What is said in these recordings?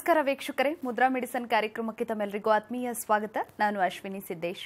ನಮಸ್ಕಾರ ವೀಕ್ಷಕರೇ ಮುದ್ರಾ ಮೆಡಿಸನ್ ಕಾರ್ಯಕ್ರಮಕ್ಕೆ ತಮ್ಮೆಲ್ಲರಿಗೂ ಆತ್ಮೀಯ ಸ್ವಾಗತ ನಾನು ಅಶ್ವಿನಿ ಸಿದ್ದೇಶ್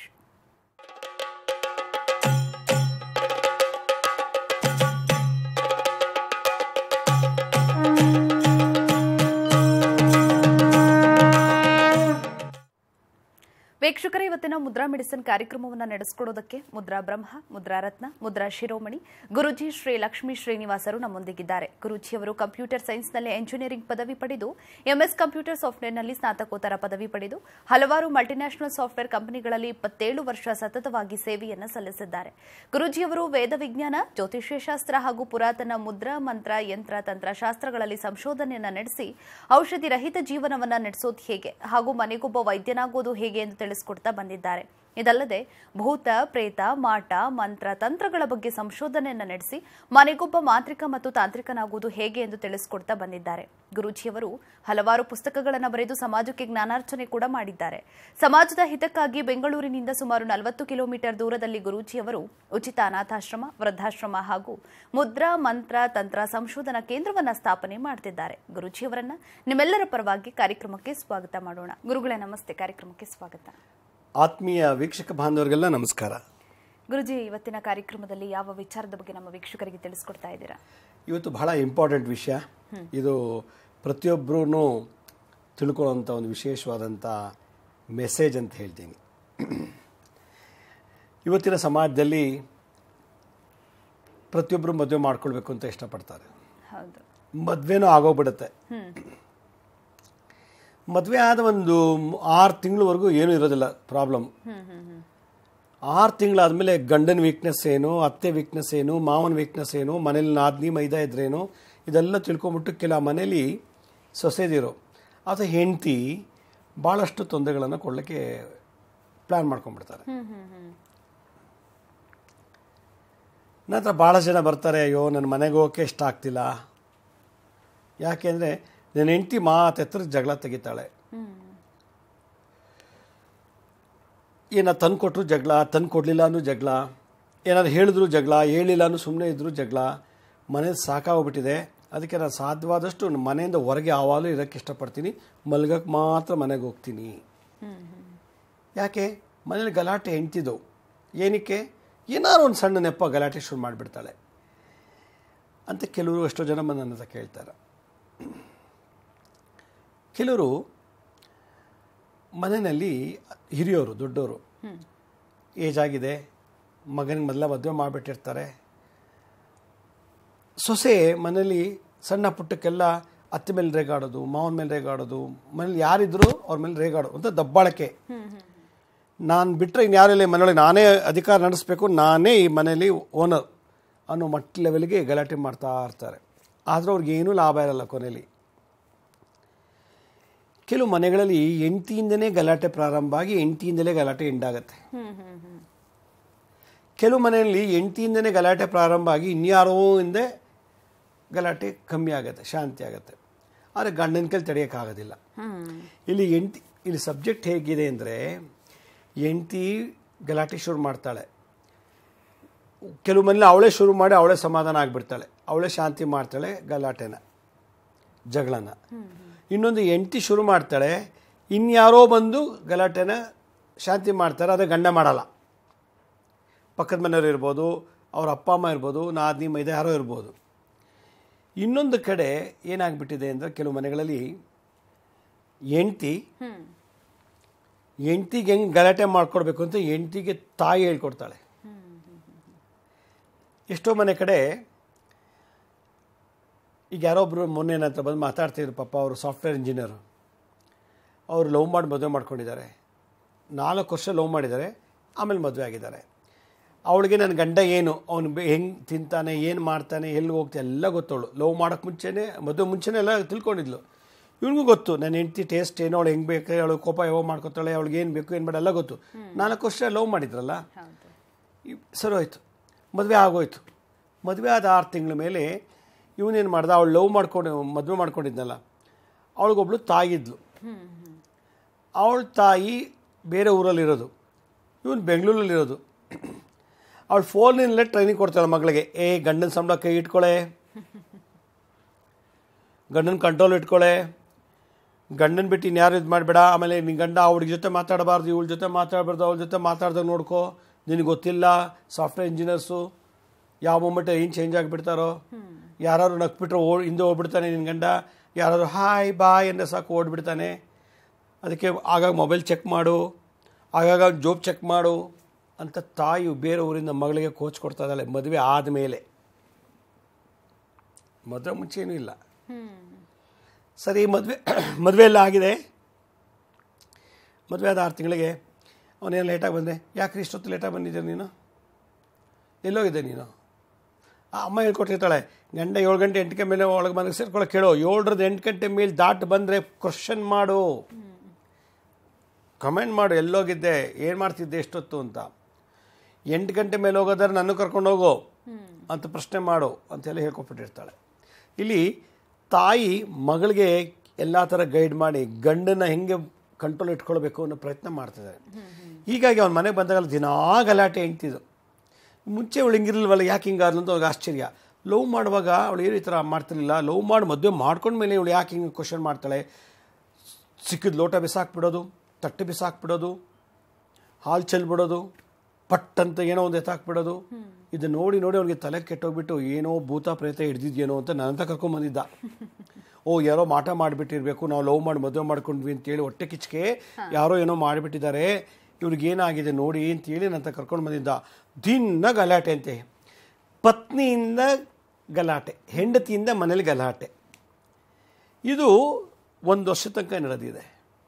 ವೀಕ್ಷಕರೇ ಇವತ್ತಿನ ಮುದ್ರಾ ಮೆಡಿಸಿನ್ ಕಾರ್ಯಕ್ರಮವನ್ನು ನಡೆಸಿಕೊಡೋದಕ್ಕೆ ಮುದ್ರಾ ಬ್ರಹ್ಮ ಮುದ್ರಾ ರತ್ನ ಮುದ್ರಾ ಶಿರೋಮಣಿ ಗುರುಜಿ ಶ್ರೀ ಲಕ್ಷ್ಮೀ ಶ್ರೀನಿವಾಸರು ನಮ್ಮೊಂದಿಗಿದ್ದಾರೆ ಗುರುಜಿಯವರು ಕಂಪ್ಯೂಟರ್ ಸೈನ್ಸ್ನಲ್ಲಿ ಎಂಜಿನಿಯರಿಂಗ್ ಪದವಿ ಪಡೆದು ಎಂಎಸ್ ಕಂಪ್ಯೂಟರ್ ಸಾಫ್ಟ್ವೇರ್ನಲ್ಲಿ ಸ್ನಾತಕೋತ್ತರ ಪದವಿ ಪಡೆದು ಹಲವಾರು ಮಲ್ಟಿನ್ಯಾಷನಲ್ ಸಾಫ್ಟ್ವೇರ್ ಕಂಪನಿಗಳಲ್ಲಿ ಇಪ್ಪತ್ತೇಳು ವರ್ಷ ಸತತವಾಗಿ ಸೇವೆಯನ್ನು ಸಲ್ಲಿಸಿದ್ದಾರೆ ಗುರುಜಿಯವರು ವೇದ ವಿಜ್ಞಾನ ಜ್ಯೋತಿಷ್ಯ ಶಾಸ್ತ್ರ ಹಾಗೂ ಪುರಾತನ ಮುದ್ರಾ ಮಂತ್ರ ಯಂತ್ರ ತಂತ್ರಶಾಸ್ತ್ರಗಳಲ್ಲಿ ಸಂಶೋಧನೆಯನ್ನು ನಡೆಸಿ ಔಷಧಿ ರಹಿತ ಜೀವನವನ್ನು ನಡೆಸೋದು ಹೇಗೆ ಹಾಗೂ ಮನೆಗೊಬ್ಬ ವೈದ್ಯನಾಗೋದು ಹೇಗೆ ಎಂದು ತಿಳಿಸಿಕೊಡ್ತಾ ಬಂದಿದ್ದಾರೆ ಇದಲ್ಲದೆ ಭೂತ ಪ್ರೇತ ಮಾಟ ಮಂತ್ರ ತಂತ್ರಗಳ ಬಗ್ಗೆ ಸಂಶೋಧನೆಯನ್ನು ನಡೆಸಿ ಮನೆಗೊಬ್ಬ ಮಾಂತ್ರಿಕ ಮತ್ತು ತಾಂತ್ರಿಕನಾಗುವುದು ಹೇಗೆ ಎಂದು ತಿಳಿಸಿಕೊಡ್ತಾ ಬಂದಿದ್ದಾರೆ ಗುರೂಜಿಯವರು ಹಲವಾರು ಪುಸ್ತಕಗಳನ್ನು ಬರೆದು ಸಮಾಜಕ್ಕೆ ಜ್ಞಾನಾರ್ಚನೆ ಕೂಡ ಮಾಡಿದ್ದಾರೆ ಸಮಾಜದ ಹಿತಕ್ಕಾಗಿ ಬೆಂಗಳೂರಿನಿಂದ ಸುಮಾರು ನಲವತ್ತು ಕಿಲೋಮೀಟರ್ ದೂರದಲ್ಲಿ ಗುರೂಜಿಯವರು ಉಚಿತ ಅನಾಥಾಶ್ರಮ ವೃದ್ಧಾಶ್ರಮ ಹಾಗೂ ಮುದ್ರಾ ಮಂತ್ರ ತಂತ್ರ ಸಂಶೋಧನಾ ಕೇಂದ್ರವನ್ನ ಸ್ಥಾಪನೆ ಮಾಡ್ತಿದ್ದಾರೆ ಗುರೂಜಿಯವರನ್ನ ನಿಮ್ಮೆಲ್ಲರ ಪರವಾಗಿ ಕಾರ್ಯಕ್ರಮಕ್ಕೆ ಸ್ವಾಗತ ಮಾಡೋಣ ಗುರುಗಳೇ ನಮಸ್ತೆ ಕಾರ್ಯಕ್ರಮಕ್ಕೆ ಸ್ವಾಗತ ಆತ್ಮೀಯ ವೀಕ್ಷಕ ಬಾಂಧವರಿಗೆಲ್ಲ ನಮಸ್ಕಾರ ಗುರುಜಿ ಇವತ್ತಿನ ಕಾರ್ಯಕ್ರಮದಲ್ಲಿ ಯಾವ ವಿಚಾರದ ಬಗ್ಗೆ ನಮ್ಮ ವೀಕ್ಷಕರಿಗೆ ತಿಳಿಸ್ಕೊಡ್ತಾ ಇದ್ದೀರಾ ಇವತ್ತು ಬಹಳ ಇಂಪಾರ್ಟೆಂಟ್ ವಿಷಯ ಇದು ಪ್ರತಿಯೊಬ್ಬರೂ ತಿಳ್ಕೊಳ್ಳೋಂಥ ಒಂದು ವಿಶೇಷವಾದಂಥ ಮೆಸೇಜ್ ಅಂತ ಹೇಳ್ತೀನಿ ಇವತ್ತಿನ ಸಮಾಜದಲ್ಲಿ ಪ್ರತಿಯೊಬ್ಬರು ಮದುವೆ ಮಾಡ್ಕೊಳ್ಬೇಕು ಅಂತ ಇಷ್ಟಪಡ್ತಾರೆ ಹೌದು ಮದುವೆನೂ ಆಗೋಗ್ಬಿಡುತ್ತೆ ಮದುವೆ ಆದ ಒಂದು ಆರು ತಿಂಗಳವರೆಗೂ ಏನೂ ಇರೋದಿಲ್ಲ ಪ್ರಾಬ್ಲಮ್ ಆರು ತಿಂಗಳಾದಮೇಲೆ ಗಂಡನ ವೀಕ್ನೆಸ್ ಏನು ಅತ್ತೆ ವೀಕ್ನೆಸ್ ಏನು ಮಾವನ ವೀಕ್ನೆಸ್ ಏನು ಮನೇಲಿ ನಾದ್ನಿ ಮೈದಾ ಇದ್ರೇನು ಇದೆಲ್ಲ ತಿಳ್ಕೊಂಬಿಟ್ಟು ಕೆಲ ಮನೇಲಿ ಸೊಸೆದಿರೋ ಅಥವಾ ಹೆಂಡತಿ ಭಾಳಷ್ಟು ತೊಂದರೆಗಳನ್ನು ಕೊಡಲಿಕ್ಕೆ ಪ್ಲ್ಯಾನ್ ಮಾಡ್ಕೊಂಡ್ಬಿಡ್ತಾರೆ ನಂತರ ಭಾಳ ಜನ ಬರ್ತಾರೆ ಅಯ್ಯೋ ನನ್ನ ಮನೆಗೆ ಹೋಗೋಕ್ಕೆ ಇಷ್ಟ ಆಗ್ತಿಲ್ಲ ಯಾಕೆಂದರೆ ನನ್ನ ಹೆಂಡತಿ ಮಾತೆತ್ರ ಜಗಳ ತೆಗಿತಾಳೆ ಏನಾದ್ರು ತಂದು ಕೊಟ್ಟರು ಜಗಳ ತಂದು ಕೊಡಲಿಲ್ಲ ಅನ್ನೂ ಜಗಳ ಏನಾದ್ರು ಹೇಳಿದ್ರು ಜಗಳ ಹೇಳಿಲ್ಲ ಅನ್ನೂ ಸುಮ್ಮನೆ ಇದ್ದರೂ ಜಗಳ ಮನೇಲಿ ಸಾಕಾಗೋಗ್ಬಿಟ್ಟಿದೆ ಅದಕ್ಕೆ ನಾನು ಸಾಧ್ಯವಾದಷ್ಟು ನನ್ನ ಮನೆಯಿಂದ ಹೊರಗೆ ಯಾವಾಗಲೂ ಇರೋಕ್ಕೆ ಇಷ್ಟಪಡ್ತೀನಿ ಮಲ್ಗಕ್ಕೆ ಮಾತ್ರ ಮನೆಗೆ ಹೋಗ್ತೀನಿ ಯಾಕೆ ಮನೇಲಿ ಗಲಾಟೆ ಹೆಂಡ್ತಿದ್ದು ಏನಕ್ಕೆ ಏನಾದ್ರು ಒಂದು ಸಣ್ಣ ನೆಪ ಗಲಾಟೆ ಶುರು ಮಾಡಿಬಿಡ್ತಾಳೆ ಅಂತ ಕೆಲವರು ಎಷ್ಟೋ ಜನ ಬಂದು ನನ್ನ ಹತ್ರ ಕೇಳ್ತಾರೆ ಕೆಲವರು ಮನೆಯಲ್ಲಿ ಹಿರಿಯೋರು ದೊಡ್ಡವರು ಏಜ್ ಆಗಿದೆ ಮಗನಿಗೆ ಮೊದಲ ಮದುವೆ ಮಾಡಿಬಿಟ್ಟಿರ್ತಾರೆ ಸೊಸೆ ಮನೇಲಿ ಸಣ್ಣ ಪುಟ್ಟಕ್ಕೆಲ್ಲ ಅತ್ತೆ ಮೇಲೆ ರೇಗಾಡೋದು ಮಾವನ ಮೇಲೆ ರೇಗಾಡೋದು ಮನೇಲಿ ಯಾರಿದ್ರು ಅವ್ರ ಮೇಲೆ ರೇಗಾಡೋದು ಅಂತ ದಬ್ಬಾಳಕೆ ನಾನು ಬಿಟ್ಟರೆ ಇನ್ಯಾರೆಲ್ಲ ಮನೆಯೊಳಗೆ ನಾನೇ ಅಧಿಕಾರ ನಡೆಸಬೇಕು ನಾನೇ ಈ ಮನೇಲಿ ಓನರ್ ಅನ್ನೋ ಮಟ್ಟ ಲೆವೆಲ್ಗೆ ಗಲಾಟೆ ಮಾಡ್ತಾ ಇರ್ತಾರೆ ಆದರೂ ಅವ್ರಿಗೆ ಏನೂ ಲಾಭ ಇರಲ್ಲ ಕೊನೆಯಲ್ಲಿ ಕೆಲವು ಮನೆಗಳಲ್ಲಿ ಎಂಟಿಯಿಂದನೇ ಗಲಾಟೆ ಪ್ರಾರಂಭ ಆಗಿ ಎಂಟಿಯಿಂದಲೇ ಗಲಾಟೆ ಎಂಡಾಗತ್ತೆ ಕೆಲವು ಮನೆಯಲ್ಲಿ ಎಂಟಿಯಿಂದನೇ ಗಲಾಟೆ ಪ್ರಾರಂಭ ಆಗಿ ಇನ್ಯಾರೋ ಹಿಂದೆ ಗಲಾಟೆ ಕಮ್ಮಿ ಆಗುತ್ತೆ ಶಾಂತಿ ಆಗುತ್ತೆ ಆದರೆ ಗಂಡನ ಕೈಲಿ ತಡೆಯೋಕ್ಕಾಗೋದಿಲ್ಲ ಇಲ್ಲಿ ಎಂಟಿ ಇಲ್ಲಿ ಸಬ್ಜೆಕ್ಟ್ ಹೇಗಿದೆ ಅಂದರೆ ಎಂಟಿ ಗಲಾಟೆ ಶುರು ಮಾಡ್ತಾಳೆ ಕೆಲವು ಮನೇಲಿ ಅವಳೇ ಶುರು ಮಾಡಿ ಅವಳೇ ಸಮಾಧಾನ ಆಗಿಬಿಡ್ತಾಳೆ ಅವಳೇ ಶಾಂತಿ ಮಾಡ್ತಾಳೆ ಗಲಾಟೆನ ಜಗಳನ ಇನ್ನೊಂದು ಎಂಟಿ ಶುರು ಮಾಡ್ತಾಳೆ ಇನ್ಯಾರೋ ಬಂದು ಗಲಾಟೆನ ಶಾಂತಿ ಮಾಡ್ತಾರೆ ಆದರೆ ಗಂಡ ಮಾಡಲ್ಲ ಪಕ್ಕದ ಮನೆಯವರು ಇರ್ಬೋದು ಅವ್ರ ಅಪ್ಪ ಅಮ್ಮ ಇರ್ಬೋದು ನಾದ್ನಿ ಮೈದ ಯಾರೋ ಇರ್ಬೋದು ಇನ್ನೊಂದು ಕಡೆ ಏನಾಗ್ಬಿಟ್ಟಿದೆ ಅಂದರೆ ಕೆಲವು ಮನೆಗಳಲ್ಲಿ ಎಂಟಿ ಎಂಟಿಗೆ ಹೆಂಗೆ ಗಲಾಟೆ ಮಾಡ್ಕೊಡ್ಬೇಕು ಅಂತ ಎಂಟಿಗೆ ತಾಯಿ ಹೇಳ್ಕೊಡ್ತಾಳೆ ಎಷ್ಟೋ ಮನೆ ಕಡೆ ಈಗ ಯಾರೊಬ್ಬರು ಮೊನ್ನೆ ನನ್ನ ಹತ್ರ ಬಂದು ಮಾತಾಡ್ತಿದ್ರು ಪಾಪ ಅವರು ಸಾಫ್ಟ್ವೇರ್ ಇಂಜಿನಿಯರು ಅವರು ಲವ್ ಮಾಡಿ ಮದುವೆ ಮಾಡ್ಕೊಂಡಿದ್ದಾರೆ ನಾಲ್ಕು ವರ್ಷ ಲವ್ ಮಾಡಿದ್ದಾರೆ ಆಮೇಲೆ ಮದುವೆ ಆಗಿದ್ದಾರೆ ಅವಳಿಗೆ ನನ್ನ ಗಂಡ ಏನು ಅವನು ಹೆಂಗೆ ತಿಂತಾನೆ ಏನು ಮಾಡ್ತಾನೆ ಎಲ್ಲಿ ಹೋಗ್ತಾನೆ ಎಲ್ಲ ಗೊತ್ತವಳು ಲವ್ ಮಾಡೋಕ್ಕೆ ಮುಂಚೆನೇ ಮದುವೆ ಮುಂಚೆನೇ ಎಲ್ಲ ತಿಳ್ಕೊಂಡಿದ್ಲು ಇವನಿಗೂ ಗೊತ್ತು ನನ್ನ ಹೆಂಡತಿ ಟೇಸ್ಟ್ ಏನೋ ಅವಳು ಹೆಂಗೆ ಬೇಕು ಅವಳು ಕೋಪ ಯಾವಾಗ ಮಾಡ್ಕೊತಾಳೆ ಅವಳಿಗೆ ಏನು ಬೇಕು ಏನು ಬೇಡ ಎಲ್ಲ ಗೊತ್ತು ನಾಲ್ಕು ವರ್ಷ ಲವ್ ಮಾಡಿದ್ರಲ್ಲ ಈ- ಸರಿ ಹೋಯ್ತು ಮದುವೆ ಆಗೋಯ್ತು ಮದುವೆ ಆದ ಆರು ತಿಂಗಳ ಮೇಲೆ ಇವನೇನು ಮಾಡ್ದ ಅವಳು ಲವ್ ಮಾಡ್ಕೊಂಡು ಮದುವೆ ಮಾಡ್ಕೊಂಡಿದ್ನಲ್ಲ ಅವಳಿಗೊಬ್ಳು ತಾಯಿ ಇದ್ಲು ಅವಳ ತಾಯಿ ಬೇರೆ ಊರಲ್ಲಿರೋದು ಇವನು ಬೆಂಗಳೂರಲ್ಲಿರೋದು ಅವಳು ಫೋನಿನಲ್ಲೇ ಟ್ರೈನಿಂಗ್ ಕೊಡ್ತಾಳೆ ಮಗಳಿಗೆ ಏ ಗಂಡನ ಸಂಬಳ ಕೈ ಇಟ್ಕೊಳೆ ಗಂಡನ ಕಂಟ್ರೋಲ್ ಇಟ್ಕೊಳೆ ಗಂಡನ ಬಿಟ್ಟು ಇನ್ಯಾರು ಇದು ಮಾಡಬೇಡ ಆಮೇಲೆ ನಿನ್ನ ಗಂಡ ಅವ್ಳ ಜೊತೆ ಮಾತಾಡಬಾರ್ದು ಇವಳ ಜೊತೆ ಮಾತಾಡಬಾರ್ದು ಅವಳ ಜೊತೆ ಮಾತಾಡ್ದಾಗ ನೋಡ್ಕೋ ನಿನಗೆ ಗೊತ್ತಿಲ್ಲ ಸಾಫ್ಟ್ವೇರ್ ಇಂಜಿನಿಯರ್ಸು ಯಾವ ಮೊಮೆಂಟ್ ಏನು ಚೇಂಜ್ ಆಗಿಬಿಡ್ತಾರೋ ಯಾರು ನಕ್ಬಿಟ್ರೆ ಓ ಹಿಂದೆ ಹೋಗ್ಬಿಡ್ತಾನೆ ನಿನ್ನ ಗಂಡ ಯಾರಾದ್ರು ಹಾಯ್ ಬಾಯ್ ಅಂದರೆ ಸಾಕು ಓಡ್ಬಿಡ್ತಾನೆ ಅದಕ್ಕೆ ಆಗಾಗ ಮೊಬೈಲ್ ಚೆಕ್ ಮಾಡು ಆಗಾಗ ಜೋಬ್ ಚೆಕ್ ಮಾಡು ಅಂತ ತಾಯಿ ಬೇರೆ ಊರಿಂದ ಮಗಳಿಗೆ ಕೋಚ್ ಕೊಡ್ತಾ ಇದ್ದಾಳೆ ಮದುವೆ ಆದಮೇಲೆ ಮದುವೆ ಮುಂಚೆ ಏನೂ ಇಲ್ಲ ಸರಿ ಮದುವೆ ಮದುವೆ ಎಲ್ಲ ಆಗಿದೆ ಮದುವೆ ಆದ ಆರು ತಿಂಗಳಿಗೆ ಅವನೇನು ಲೇಟಾಗಿ ಬಂದೆ ಯಾಕೆ ಇಷ್ಟೊತ್ತು ಲೇಟಾಗಿ ಬಂದಿದ್ದೆ ನೀನು ಎಲ್ಲೋಗಿದ್ದೆ ನೀನು ಆ ಅಮ್ಮ ಹೇಳ್ಕೊಟ್ಟಿರ್ತಾಳೆ ಗಂಡ ಏಳು ಗಂಟೆ ಎಂಟು ಗಂಟೆ ಮೇಲೆ ಒಳಗೆ ಮನೆಗೆ ಸೇರ್ಕೊಳ್ಳೋಕೆ ಕೇಳು ಏಳರದ್ದು ಎಂಟು ಗಂಟೆ ಮೇಲೆ ದಾಟ್ ಬಂದರೆ ಕ್ವಶನ್ ಮಾಡು ಕಮೆಂಟ್ ಮಾಡು ಎಲ್ಲೋಗಿದ್ದೆ ಏನು ಮಾಡ್ತಿದ್ದೆ ಎಷ್ಟೊತ್ತು ಅಂತ ಎಂಟು ಗಂಟೆ ಮೇಲೆ ಹೋಗೋದಾದ್ರೆ ನನ್ನ ಕರ್ಕೊಂಡು ಹೋಗು ಅಂತ ಪ್ರಶ್ನೆ ಮಾಡು ಅಂತೆಲ್ಲ ಹೇಳ್ಕೊಟ್ಬಿಟ್ಟಿರ್ತಾಳೆ ಇಲ್ಲಿ ತಾಯಿ ಮಗಳಿಗೆ ಎಲ್ಲ ಥರ ಗೈಡ್ ಮಾಡಿ ಗಂಡನ ಹೆಂಗೆ ಕಂಟ್ರೋಲ್ ಇಟ್ಕೊಳ್ಬೇಕು ಅನ್ನೋ ಪ್ರಯತ್ನ ಮಾಡ್ತಿದ್ದಾರೆ ಹೀಗಾಗಿ ಅವ್ನ ಮನೆಗೆ ಬಂದಾಗ ದಿನಾ ಗಲಾಟೆ ಹೆಂಡ್ತಿದ್ದು ಮುಂಚೆ ಅವಳು ಹಿಂಗಿರಲ್ವಲ್ಲ ಯಾಕೆ ಹಿಂಗಾದ್ಲು ಅಂತ ಅವ್ಳಿಗೆ ಆಶ್ಚರ್ಯ ಲವ್ ಮಾಡುವಾಗ ಅವಳು ಏನು ಈ ಥರ ಮಾಡ್ತಿರ್ಲಿಲ್ಲ ಲವ್ ಮಾಡಿ ಮದುವೆ ಮಾಡ್ಕೊಂಡ್ಮೇಲೆ ಇವಳು ಯಾಕೆ ಹಿಂಗೆ ಕ್ವಶನ್ ಮಾಡ್ತಾಳೆ ಸಿಕ್ಕಿದ ಲೋಟ ಬಿಸಾಕ್ಬಿಡೋದು ತಟ್ಟೆ ಬಿಸಾಕ್ಬಿಡೋದು ಹಾಲು ಚೆಲ್ಬಿಡೋದು ಪಟ್ ಅಂತ ಏನೋ ಒಂದು ಎತ್ತಾಕ್ಬಿಡೋದು ಇದು ನೋಡಿ ನೋಡಿ ಅವ್ನಿಗೆ ತಲೆ ಕೆಟ್ಟೋಗ್ಬಿಟ್ಟು ಏನೋ ಭೂತ ಪ್ರೇತ ಹಿಡ್ದಿದ್ಯೇನೋ ಅಂತ ನನ್ನಂತ ಕರ್ಕೊಂಬಂದಿದ್ದ ಓ ಯಾರೋ ಮಾಟ ಮಾಡಿಬಿಟ್ಟಿರ್ಬೇಕು ನಾವು ಲವ್ ಮಾಡಿ ಮದುವೆ ಮಾಡ್ಕೊಂಡ್ವಿ ಅಂತೇಳಿ ಹೊಟ್ಟೆ ಕಿಚ್ಕೆ ಯಾರೋ ಏನೋ ಮಾಡಿಬಿಟ್ಟಿದ್ದಾರೆ ಇವ್ರಿಗೆ ಏನಾಗಿದೆ ನೋಡಿ ಅಂತೇಳಿ ನನ್ನಂತ ಕರ್ಕೊಂಡು ಬಂದಿದ್ದ ದಿನ ಗಲಾಟೆ ಅಂತೆ ಪತ್ನಿಯಿಂದ ಗಲಾಟೆ ಹೆಂಡತಿಯಿಂದ ಮನೇಲಿ ಗಲಾಟೆ ಇದು ಒಂದು ವರ್ಷ ತನಕ ನಡೆದಿದೆ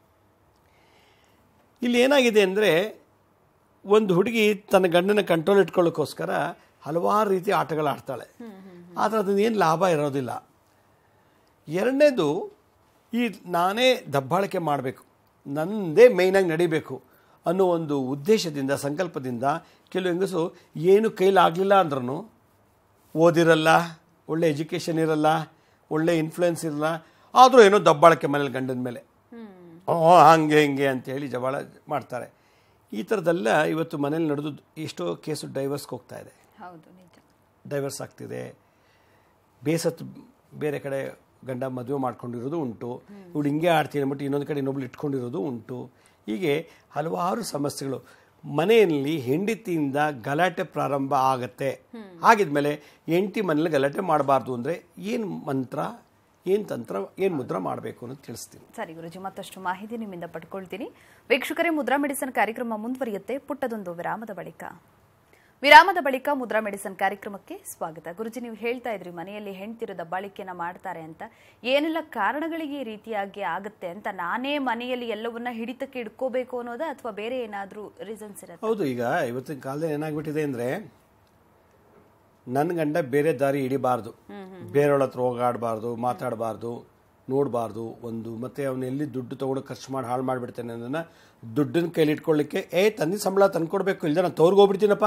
ಇಲ್ಲಿ ಏನಾಗಿದೆ ಅಂದರೆ ಒಂದು ಹುಡುಗಿ ತನ್ನ ಗಂಡನ ಕಂಟ್ರೋಲ್ ಇಟ್ಕೊಳ್ಳೋಕ್ಕೋಸ್ಕರ ಹಲವಾರು ರೀತಿ ಆಟಗಳು ಆಡ್ತಾಳೆ ಆದರೆ ಅದನ್ನೇನು ಲಾಭ ಇರೋದಿಲ್ಲ ಎರಡನೇದು ಈ ನಾನೇ ದಬ್ಬಾಳಿಕೆ ಮಾಡಬೇಕು ನನ್ನದೇ ಮೇಯ್ನಾಗಿ ನಡಿಬೇಕು ಅನ್ನೋ ಒಂದು ಉದ್ದೇಶದಿಂದ ಸಂಕಲ್ಪದಿಂದ ಕೆಲವು ಹೆಂಗಸು ಏನು ಕೈಲಾಗಲಿಲ್ಲ ಅಂದ್ರೂ ಓದಿರಲ್ಲ ಒಳ್ಳೆ ಎಜುಕೇಷನ್ ಇರಲ್ಲ ಒಳ್ಳೆ ಇನ್ಫ್ಲುಯೆನ್ಸ್ ಇರಲ್ಲ ಆದರೂ ಏನೋ ದಬ್ಬಾಳಿಕೆ ಮನೇಲಿ ಗಂಡನ ಮೇಲೆ ಓ ಹಂಗೆ ಹಿಂಗೆ ಅಂತೇಳಿ ಜವಾಳ ಮಾಡ್ತಾರೆ ಈ ಥರದ್ದೆಲ್ಲ ಇವತ್ತು ಮನೇಲಿ ನಡೆದು ಎಷ್ಟೋ ಕೇಸು ಡೈವರ್ಸ್ಗೆ ಹೋಗ್ತಾ ಇದೆ ಹೌದು ನಿಜ ಡೈವರ್ಸ್ ಆಗ್ತಿದೆ ಬೇಸತ್ತು ಬೇರೆ ಕಡೆ ಗಂಡ ಮದುವೆ ಮಾಡ್ಕೊಂಡಿರೋದು ಉಂಟು ಇವಳು ಹಿಂಗೆ ಆಡ್ತೀನಿ ಅಂದ್ಬಿಟ್ಟು ಇನ್ನೊಂದು ಕಡೆ ಇನ್ನೊಬ್ಳು ಇಟ್ಕೊಂಡಿರೋದು ಉಂಟು ಹೀಗೆ ಹಲವಾರು ಸಮಸ್ಯೆಗಳು ಮನೆಯಲ್ಲಿ ಹೆಂಡತಿಯಿಂದ ಗಲಾಟೆ ಪ್ರಾರಂಭ ಆಗತ್ತೆ ಆಗಿದ್ಮೇಲೆ ಹೆಂಡತಿ ಮನೇಲಿ ಗಲಾಟೆ ಮಾಡಬಾರ್ದು ಅಂದರೆ ಏನು ಮಂತ್ರ ಏನು ತಂತ್ರ ಏನು ಮುದ್ರ ಮಾಡಬೇಕು ಅನ್ನೋದು ತಿಳಿಸ್ತೀನಿ ಸರಿ ಗುರುಜಿ ಮತ್ತಷ್ಟು ಮಾಹಿತಿ ನಿಮ್ಮಿಂದ ಪಡ್ಕೊಳ್ತೀನಿ ವೀಕ್ಷಕರೇ ಮುದ್ರಾ ಮೆಡಿಸನ್ ಕಾರ್ಯಕ್ರಮ ಮುಂದುವರಿಯುತ್ತೆ ಪುಟ್ಟದೊಂದು ವಿರಾಮದ ಬಳಿಕ ವಿರಾಮದ ಬಳಿಕ ಮುದ್ರಾ ಮೆಡಿಸನ್ ಕಾರ್ಯಕ್ರಮಕ್ಕೆ ಸ್ವಾಗತ ಗುರುಜಿ ನೀವು ಹೇಳ್ತಾ ಇದ್ರಿ ಮನೆಯಲ್ಲಿ ಹೆಣ್ತಿರು ದಬ್ಬಾಳಿಕೆನ ಮಾಡ್ತಾರೆ ಅಂತ ಏನೆಲ್ಲ ಕಾರಣಗಳಿಗೆ ಈ ರೀತಿಯಾಗಿ ಆಗುತ್ತೆ ಅಂತ ನಾನೇ ಮನೆಯಲ್ಲಿ ಎಲ್ಲವನ್ನ ಹಿಡಿತಕ್ಕೆ ಇಟ್ಕೋಬೇಕು ಅನ್ನೋದಾ ಅಥವಾ ಬೇರೆ ಏನಾದ್ರೂ ರೀಸನ್ಸ್ ಇರುತ್ತೆ ಹೌದು ಈಗ ಇವತ್ತಿನ ಕಾಲದಲ್ಲಿ ಏನಾಗ್ಬಿಟ್ಟಿದೆ ಅಂದರೆ ನನ್ನ ಗಂಡ ಬೇರೆ ದಾರಿ ಹಿಡಿಬಾರ್ದು ಬೇರೆಯವ್ರ ಹತ್ರ ಹೋಗಾಡಬಾರ್ದು ಮಾತಾಡಬಾರ್ದು ನೋಡಬಾರ್ದು ಒಂದು ಮತ್ತೆ ಅವನು ಎಲ್ಲಿ ದುಡ್ಡು ತೊಗೊಂಡು ಖರ್ಚು ಮಾಡಿ ಹಾಳು ಮಾಡಿಬಿಡ್ತಾನೆ ಅನ್ನೋದನ್ನ ದುಡ್ಡನ್ನ ಕೈಲಿ ಇಟ್ಕೊಳ್ಳಿಕ್ಕೆ ಏ ತಂದಿ ಸಂಬಳ ತಂದ್ಕೊಡ್ಬೇಕು ಇಲ್ಲದೆ ನಾನು ತೋರ್ಗೆ ಹೋಗ್ಬಿಡ್ತೀನಪ್ಪ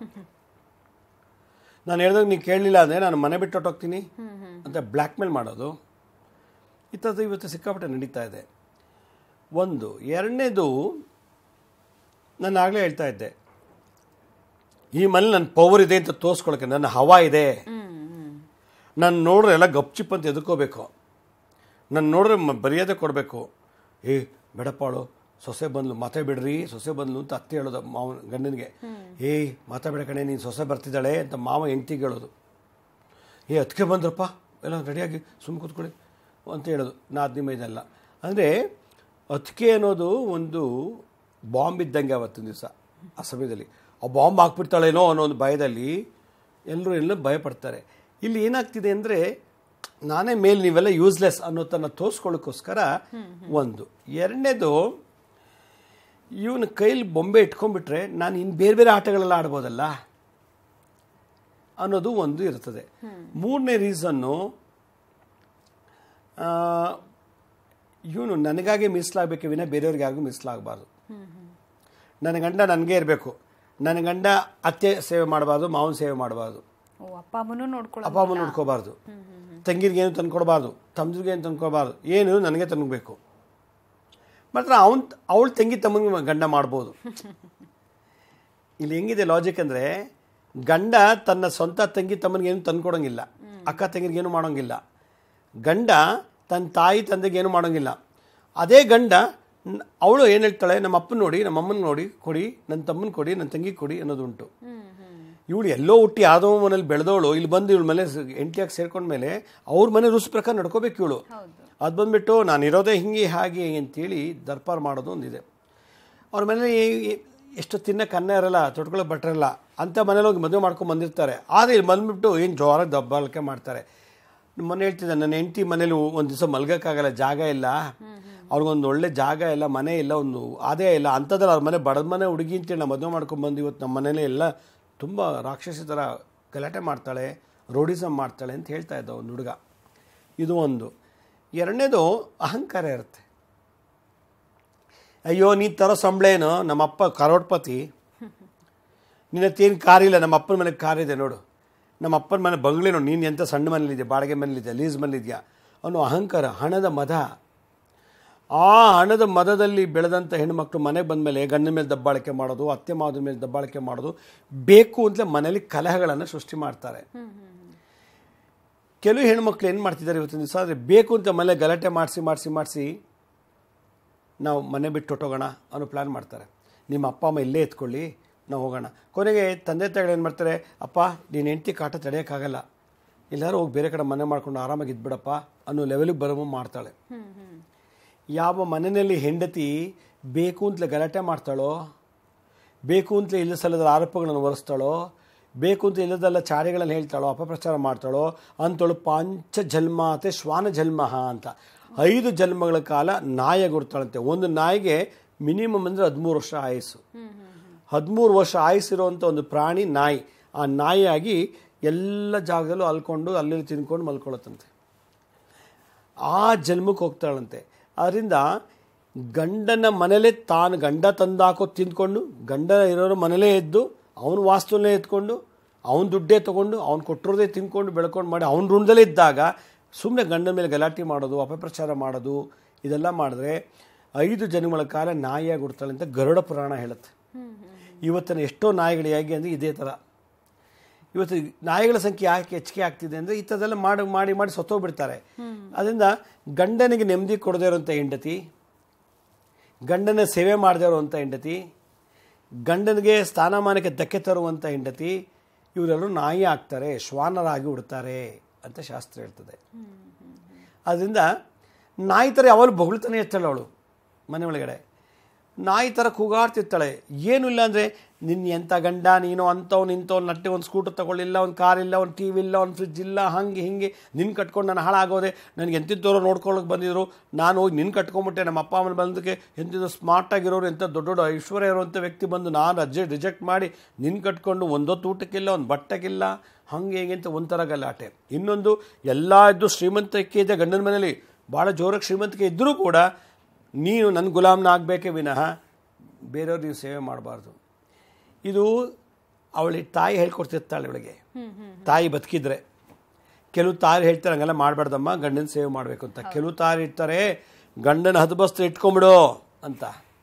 ನಾನು ಹೇಳ್ದಾಗ ನೀವು ಕೇಳಲಿಲ್ಲ ಅಂದರೆ ನಾನು ಮನೆ ಬಿಟ್ಟು ಹೊಟ್ಟೋಗ್ತೀನಿ ಅಂತ ಬ್ಲ್ಯಾಕ್ ಮೇಲ್ ಮಾಡೋದು ಈ ಥರದ್ದು ಇವತ್ತು ಸಿಕ್ಕಾಪಟ್ಟೆ ನಡೀತಾ ಇದೆ ಒಂದು ಎರಡನೇದು ನಾನು ಆಗಲೇ ಹೇಳ್ತಾ ಇದ್ದೆ ಈ ಮನೇಲಿ ನನ್ನ ಪವರ್ ಇದೆ ಅಂತ ತೋರಿಸ್ಕೊಳಕ್ಕೆ ನನ್ನ ಹವಾ ಇದೆ ನಾನು ನೋಡ್ರೆ ಎಲ್ಲ ಗಪ್ಚಿಪ್ ಅಂತ ಎದುರ್ಕೋಬೇಕು ನಾನು ನೋಡ್ರೆ ಮ- ಮರ್ಯಾದೆ ಕೊಡಬೇಕು ಏ ಬೇಡಪ್ಪಾಳು ಸೊಸೆ ಬಂದ್ಲು ಮಾತೇ ಬಿಡ್ರಿ ಸೊಸೆ ಬಂದ್ಲು ಅಂತ ಅತ್ತೆ ಹೇಳೋದು ಮಾವ ಗಂಡನಿಗೆ ಏಯ್ ಮಾತಾಬೇಡ ಕಣೆ ನೀನು ಸೊಸೆ ಬರ್ತಿದ್ದಾಳೆ ಅಂತ ಮಾವ ಹೆಂಡ್ತಿಗೆ ಹೇಳೋದು ಏ ಅದಕ್ಕೆ ಬಂದ್ರಪ್ಪ ಎಲ್ಲ ರೆಡಿಯಾಗಿ ಸುಮ್ಮನೆ ಕೂತ್ಕೊಳ್ಳಿ ಅಂತ ಹೇಳೋದು ನಾದ್ನಿ ಮೈದೆಲ್ಲ ಅಂದರೆ ಅದಕ್ಕೆ ಅನ್ನೋದು ಒಂದು ಬಾಂಬ್ ಇದ್ದಂಗೆ ಅವತ್ತಿನ ದಿವಸ ಆ ಸಮಯದಲ್ಲಿ ಆ ಬಾಂಬ್ ಹಾಕ್ಬಿಡ್ತಾಳೇನೋ ಅನ್ನೋ ಒಂದು ಭಯದಲ್ಲಿ ಎಲ್ಲರೂ ಎಲ್ಲ ಭಯಪಡ್ತಾರೆ ಇಲ್ಲಿ ಏನಾಗ್ತಿದೆ ಅಂದರೆ ನಾನೇ ಮೇಲೆ ನೀವೆಲ್ಲ ಯೂಸ್ಲೆಸ್ ಅನ್ನೋದನ್ನ ತೋರಿಸ್ಕೊಳ್ಳೋಕ್ಕೋಸ್ಕರ ಒಂದು ಎರಡನೇದು ಇವನ ಕೈಲಿ ಬೊಂಬೆ ಇಟ್ಕೊಂಡ್ಬಿಟ್ರೆ ನಾನು ಇನ್ನು ಬೇರೆ ಬೇರೆ ಆಟಗಳೆಲ್ಲ ಆಡ್ಬೋದಲ್ಲ ಅನ್ನೋದು ಒಂದು ಇರ್ತದೆ ಮೂರನೇ ರೀಸನ್ನು ಇವನು ನನಗಾಗೆ ಮೀಸಲಾಗಬೇಕೆ ವಿನ ಬೇರೆಯವ್ರಿಗೆ ಯಾರಿಗೂ ಮೀಸಲಾಗಬಾರ್ದು ನನ್ನ ಗಂಡ ನನಗೆ ಇರಬೇಕು ನನ್ನ ಗಂಡ ಅತ್ತೆ ಸೇವೆ ಮಾಡಬಾರ್ದು ಮಾವನ ಸೇವೆ ಮಾಡಬಾರ್ದು ಓ ಅಪ್ಪ ಅಮ್ಮನೂ ನೋಡ್ಕೊಳ್ಳೋ ಅಪ್ಪ ಅಮ್ಮ ನೋಡ್ಕೋಬಾರ್ದು ತಂಗಿರಿಗೆ ಏನು ತಂದ್ಕೊಡ್ಬಾರ್ದು ತಮ್ಮದಿರಿಗೆ ಏನು ತಂದ್ಕೊಡ್ಬಾರ್ದು ಏನು ನನಗೆ ತಂದ್ಬೇಕು ಮಾತ್ರ ಅವನ್ ಅವಳ ತಂಗಿ ತಮ್ಮನಿಗೆ ಗಂಡ ಮಾಡ್ಬೋದು ಇಲ್ಲಿ ಹೆಂಗಿದೆ ಲಾಜಿಕ್ ಅಂದರೆ ಗಂಡ ತನ್ನ ಸ್ವಂತ ತಂಗಿ ತಮ್ಮನಿಗೆ ಏನು ತಂದ್ಕೊಡೋಂಗಿಲ್ಲ ಅಕ್ಕ ತಂಗಿರಿಗೇನು ಮಾಡೋಂಗಿಲ್ಲ ಗಂಡ ತನ್ನ ತಾಯಿ ತಂದೆಗೆ ಏನು ಮಾಡೋಂಗಿಲ್ಲ ಅದೇ ಗಂಡ ಅವಳು ಏನು ಹೇಳ್ತಾಳೆ ನಮ್ಮ ಅಪ್ಪನ ನೋಡಿ ನಮ್ಮ ಅಮ್ಮನ ನೋಡಿ ಕೊಡಿ ನನ್ನ ತಮ್ಮನ ಕೊಡಿ ನನ್ನ ತಂಗಿ ಕೊಡಿ ಅನ್ನೋದುಂಟು ಇವಳು ಎಲ್ಲೋ ಹುಟ್ಟಿ ಯಾವ್ದೋ ಮನೇಲಿ ಬೆಳೆದವಳು ಇಲ್ಲಿ ಬಂದು ಇವಳ ಮನೆ ಎಂಟಿಯಾಗಿ ಸೇರ್ಕೊಂಡ್ಮೇಲೆ ಅವ್ರ ಮನೆ ರೂಲ್ಸ್ ಪ್ರಕಾರ ನಡ್ಕೋಬೇಕು ಇವಳು ಅದು ಬಂದ್ಬಿಟ್ಟು ನಾನು ಇರೋದೇ ಹಿಂಗೆ ಹಾಗೆ ಅಂತೇಳಿ ದರ್ಪಾರ್ ಮಾಡೋದು ಒಂದಿದೆ ಅವ್ರ ಮನೇಲಿ ಏ- ಎಷ್ಟು ತಿನ್ನಕ್ಕೆ ಅನ್ನ ಇರಲ್ಲ ತೊಟ್ಕೊಳ್ಳೋಕೆ ಬಟ್ಟೆ ಇರಲ್ಲ ಅಂಥ ಮನೇಲಿ ಹೋಗಿ ಮದುವೆ ಮಾಡ್ಕೊಂಡು ಬಂದಿರ್ತಾರೆ ಆದರೆ ಇಲ್ಲಿ ಬಂದ್ಬಿಟ್ಟು ಏನು ಜೋರಾಗಿ ದಬ್ಬಾಳಿಕೆ ಮಾಡ್ತಾರೆ ಮೊನ್ನೆ ಹೇಳ್ತಿದ್ದೆ ನನ್ನ ಹೆಂಡತಿ ಮನೇಲಿ ಒಂದು ದಿವಸ ಮಲ್ಗೋಕ್ಕಾಗಲ್ಲ ಜಾಗ ಇಲ್ಲ ಅವ್ರಿಗೊಂದು ಒಳ್ಳೆ ಜಾಗ ಇಲ್ಲ ಮನೆ ಇಲ್ಲ ಒಂದು ಆದಾಯ ಇಲ್ಲ ಅಂಥದ್ರಲ್ಲಿ ಅವ್ರ ಮನೆ ಬಡದ ಮನೆ ಹುಡುಗಿ ಅಂತೇಳಿ ನಾವು ಮದುವೆ ಮಾಡ್ಕೊಂಡು ಬಂದು ಇವತ್ತು ನಮ್ಮ ಮನೇಲಿ ಎಲ್ಲ ತುಂಬ ರಾಕ್ಷಸಿ ಥರ ಗಲಾಟೆ ಮಾಡ್ತಾಳೆ ರೋಡಿಸಮ್ ಮಾಡ್ತಾಳೆ ಅಂತ ಹೇಳ್ತಾ ಇದ್ದ ಒಂದು ಹುಡುಗ ಇದು ಒಂದು ಎರಡನೇದು ಅಹಂಕಾರ ಇರುತ್ತೆ ಅಯ್ಯೋ ನೀ ತರೋ ಸಂಬಳ ಏನು ನಮ್ಮಪ್ಪ ಕರೋಡ್ಪತಿ ನಿನ್ನತ್ತೇನು ಕಾರಿಲ್ಲ ನಮ್ಮ ಅಪ್ಪನ ಮನೆಗೆ ಕಾರ್ ಇದೆ ನೋಡು ನಮ್ಮ ಅಪ್ಪನ ಮನೆ ಬಂಗ್ಲೆ ನೋಡು ನೀನು ಎಂಥ ಸಣ್ಣ ಮನೇಲಿದೆ ಬಾಡಿಗೆ ಮನೇಲಿದೆಯಾ ಲೀಸ್ ಮನೇಲಿದೆಯಾ ಅನ್ನೋ ಅಹಂಕಾರ ಹಣದ ಮದ ಆ ಹಣದ ಮದದಲ್ಲಿ ಬೆಳೆದಂಥ ಹೆಣ್ಮಕ್ಳು ಮನೆಗೆ ಬಂದಮೇಲೆ ಗಂಡನ ಮೇಲೆ ದಬ್ಬಾಳಿಕೆ ಮಾಡೋದು ಅತ್ತೆ ಮಾವನ ಮೇಲೆ ದಬ್ಬಾಳಿಕೆ ಮಾಡೋದು ಬೇಕು ಅಂತಲೇ ಮನೇಲಿ ಕಲಹಗಳನ್ನು ಸೃಷ್ಟಿ ಮಾಡ್ತಾರೆ ಕೆಲವು ಹೆಣ್ಮಕ್ಳು ಏನು ಮಾಡ್ತಿದ್ದಾರೆ ಇವತ್ತಿನ ದಿವಸ ಅಂದರೆ ಬೇಕು ಅಂತ ಮನೆ ಗಲಾಟೆ ಮಾಡಿಸಿ ಮಾಡಿಸಿ ಮಾಡಿಸಿ ನಾವು ಮನೆ ಬಿಟ್ಟು ಹೊಟ್ಟೋಗೋಣ ಅನ್ನೋ ಪ್ಲ್ಯಾನ್ ಮಾಡ್ತಾರೆ ನಿಮ್ಮ ಅಪ್ಪ ಅಮ್ಮ ಇಲ್ಲೇ ಎತ್ಕೊಳ್ಳಿ ನಾವು ಹೋಗೋಣ ಕೊನೆಗೆ ತಂದೆ ತಾಯಿಗಳು ಏನು ಮಾಡ್ತಾರೆ ಅಪ್ಪ ನೀನು ಹೆಂಡತಿ ಕಾಟ ತಡೆಯೋಕ್ಕಾಗಲ್ಲ ಎಲ್ಲರೂ ಹೋಗಿ ಬೇರೆ ಕಡೆ ಮನೆ ಮಾಡ್ಕೊಂಡು ಆರಾಮಾಗಿ ಇದ್ಬಿಡಪ್ಪ ಅನ್ನೋ ಲೆವೆಲಿಗೆ ಬರೋ ಮಾಡ್ತಾಳೆ ಯಾವ ಮನೆಯಲ್ಲಿ ಹೆಂಡತಿ ಬೇಕು ಅಂತಲೇ ಗಲಾಟೆ ಮಾಡ್ತಾಳೋ ಬೇಕು ಅಂತಲೇ ಇಲ್ಲ ಸಲ್ಲದ ಆರೋಪಗಳನ್ನು ಹೊರಿಸ್ತಾಳೋ ಬೇಕು ಅಂತ ಇಲ್ಲದಲ್ಲ ಚಾಡಿಗಳನ್ನು ಹೇಳ್ತಾಳೋ ಅಪಪ್ರಚಾರ ಮಾಡ್ತಾಳೋ ಅಂತಳು ಪಾಂಚ ಜನ್ಮಾತೆ ಶ್ವಾನ ಜನ್ಮ ಅಂತ ಐದು ಜನ್ಮಗಳ ಕಾಲ ನಾಯ ಗುರ್ತಾಳಂತೆ ಒಂದು ನಾಯಿಗೆ ಮಿನಿಮಮ್ ಅಂದರೆ ಹದಿಮೂರು ವರ್ಷ ಆಯಸ್ಸು ಹದಿಮೂರು ವರ್ಷ ಆಯಸ್ಸಿರುವಂಥ ಒಂದು ಪ್ರಾಣಿ ನಾಯಿ ಆ ನಾಯಿಯಾಗಿ ಎಲ್ಲ ಜಾಗದಲ್ಲೂ ಅಲ್ಕೊಂಡು ಅಲ್ಲಿ ತಿನ್ಕೊಂಡು ಮಲ್ಕೊಳ್ಳುತ್ತಂತೆ ಆ ಜನ್ಮಕ್ಕೆ ಹೋಗ್ತಾಳಂತೆ ಅದರಿಂದ ಗಂಡನ ಮನೇಲೇ ತಾನು ಗಂಡ ತಂದಾಕೋ ತಿಂದ್ಕೊಂಡು ಗಂಡ ಇರೋರು ಮನೇಲೇ ಎದ್ದು ಅವನ ವಾಸ್ತುವಲ್ಲೇ ಎತ್ಕೊಂಡು ಅವನ ದುಡ್ಡೇ ತೊಗೊಂಡು ಅವ್ನು ಕೊಟ್ಟಿರೋದೇ ತಿನ್ಕೊಂಡು ಬೆಳ್ಕೊಂಡು ಮಾಡಿ ಅವ್ನ ಋಣದಲ್ಲೇ ಇದ್ದಾಗ ಸುಮ್ಮನೆ ಗಂಡನ ಮೇಲೆ ಗಲಾಟೆ ಮಾಡೋದು ಅಪಪ್ರಚಾರ ಮಾಡೋದು ಇದೆಲ್ಲ ಮಾಡಿದ್ರೆ ಐದು ಜನ್ಮಗಳ ಕಾಲ ನಾಯಿಯಾಗಿ ಹುಡ್ತಾಳೆ ಅಂತ ಗರುಡ ಪುರಾಣ ಹೇಳುತ್ತೆ ಇವತ್ತಿನ ಎಷ್ಟೋ ನಾಯಿಗಳು ಹೇಗೆ ಅಂದರೆ ಇದೇ ಥರ ಇವತ್ತು ನಾಯಿಗಳ ಸಂಖ್ಯೆ ಯಾಕೆ ಹೆಚ್ಚಿಗೆ ಆಗ್ತಿದೆ ಅಂದರೆ ಈ ಥರದೆಲ್ಲ ಮಾಡಿ ಮಾಡಿ ಮಾಡಿ ಸತ್ತೋಗ್ಬಿಡ್ತಾರೆ ಅದರಿಂದ ಗಂಡನಿಗೆ ನೆಮ್ಮದಿ ಕೊಡದೇ ಇರೋಂಥ ಹೆಂಡತಿ ಗಂಡನ ಸೇವೆ ಮಾಡದೇ ಇರುವಂಥ ಹೆಂಡತಿ ಗಂಡನಿಗೆ ಸ್ಥಾನಮಾನಕ್ಕೆ ಧಕ್ಕೆ ತರುವಂಥ ಹೆಂಡತಿ ಇವರೆಲ್ಲರೂ ನಾಯಿ ಆಗ್ತಾರೆ ಶ್ವಾನರಾಗಿ ಉಡ್ತಾರೆ ಅಂತ ಶಾಸ್ತ್ರ ಹೇಳ್ತದೆ ಅದರಿಂದ ನಾಯಿ ಥರ ಯಾವಾಗಲೂ ಬೊಗಳ್ತಾನೆ ಇರ್ತಾಳೆ ಅವಳು ಮನೆ ಒಳಗಡೆ ನಾಯಿ ಥರ ಕೂಗಾಡ್ತಿರ್ತಾಳೆ ಏನೂ ಇಲ್ಲ ಅಂದರೆ ನಿನ್ನ ಎಂಥ ಗಂಡ ನೀನು ಅಂಥವ್ನು ಇಂಥವ್ನು ನಟ್ಟೆ ಒಂದು ಸ್ಕೂಟರ್ ತಗೊಳ್ಳಿಲ್ಲ ಒಂದು ಕಾರ್ ಇಲ್ಲ ಒಂದು ಟಿ ವಿ ಇಲ್ಲ ಒಂದು ಫ್ರಿಜ್ ಇಲ್ಲ ಹಂಗೆ ಹಿಂಗೆ ನಿನ್ನ ಕಟ್ಕೊಂಡು ನಾನು ಹಾಳಾಗೋದೆ ನನಗೆ ಎಂತಿದ್ದವರು ನೋಡ್ಕೊಳ್ಳೋಕೆ ಬಂದಿದ್ರು ನಾನು ಹೋಗಿ ನಿನ್ನ ಕಟ್ಕೊಂಬಿಟ್ಟೆ ನಮ್ಮ ಅಪ್ಪ ಅಮ್ಮನ ಬಂದಕ್ಕೆ ಎಂತಿದ್ದು ಸ್ಮಾರ್ಟ್ ಆಗಿರೋರು ಎಂಥ ದೊಡ್ಡ ದೊಡ್ಡ ಐಶ್ವರ್ಯ ಇರುವಂಥ ವ್ಯಕ್ತಿ ಬಂದು ನಾನು ಅಜ್ಜೆ ರಿಜೆಕ್ಟ್ ಮಾಡಿ ನಿನ್ನ ಕಟ್ಕೊಂಡು ಒಂದೊತ್ತು ಊಟಕ್ಕಿಲ್ಲ ಒಂದು ಬಟ್ಟೆಗಿಲ್ಲ ಹಂಗೆ ಹೇಗೆ ಅಂತ ಒಂಥರ ಗಲಾಟೆ ಇನ್ನೊಂದು ಎಲ್ಲ ಇದ್ದು ಶ್ರೀಮಂತಕ್ಕೆ ಇದೆ ಗಂಡನ ಮನೇಲಿ ಭಾಳ ಜೋರಾಗಿ ಶ್ರೀಮಂತಿಕೆ ಇದ್ದರೂ ಕೂಡ ನೀನು ನನ್ನ ಗುಲಾಮ್ನ ಆಗಬೇಕೇ ವಿನಃ ಬೇರೆಯವ್ರು ನೀವು ಸೇವೆ ಮಾಡಬಾರ್ದು ಇದು ಅವಳಿ ತಾಯಿ ಹೇಳ್ಕೊಡ್ತಿರ್ತಾಳೆ ಇವಳಿಗೆ ತಾಯಿ ಬದುಕಿದ್ರೆ ಕೆಲವು ತಾಯಿ ಹೇಳ್ತಾರೆ ಹಂಗೆಲ್ಲ ಮಾಡಬಾರ್ದಮ್ಮ ಗಂಡನ ಸೇವೆ ಮಾಡಬೇಕು ಅಂತ ಕೆಲವು ತಾಯಿ ಇರ್ತಾರೆ ಗಂಡನ ಹದಬಸ್ತ್ರ ಇಟ್ಕೊಂಬಿಡು ಅಂತ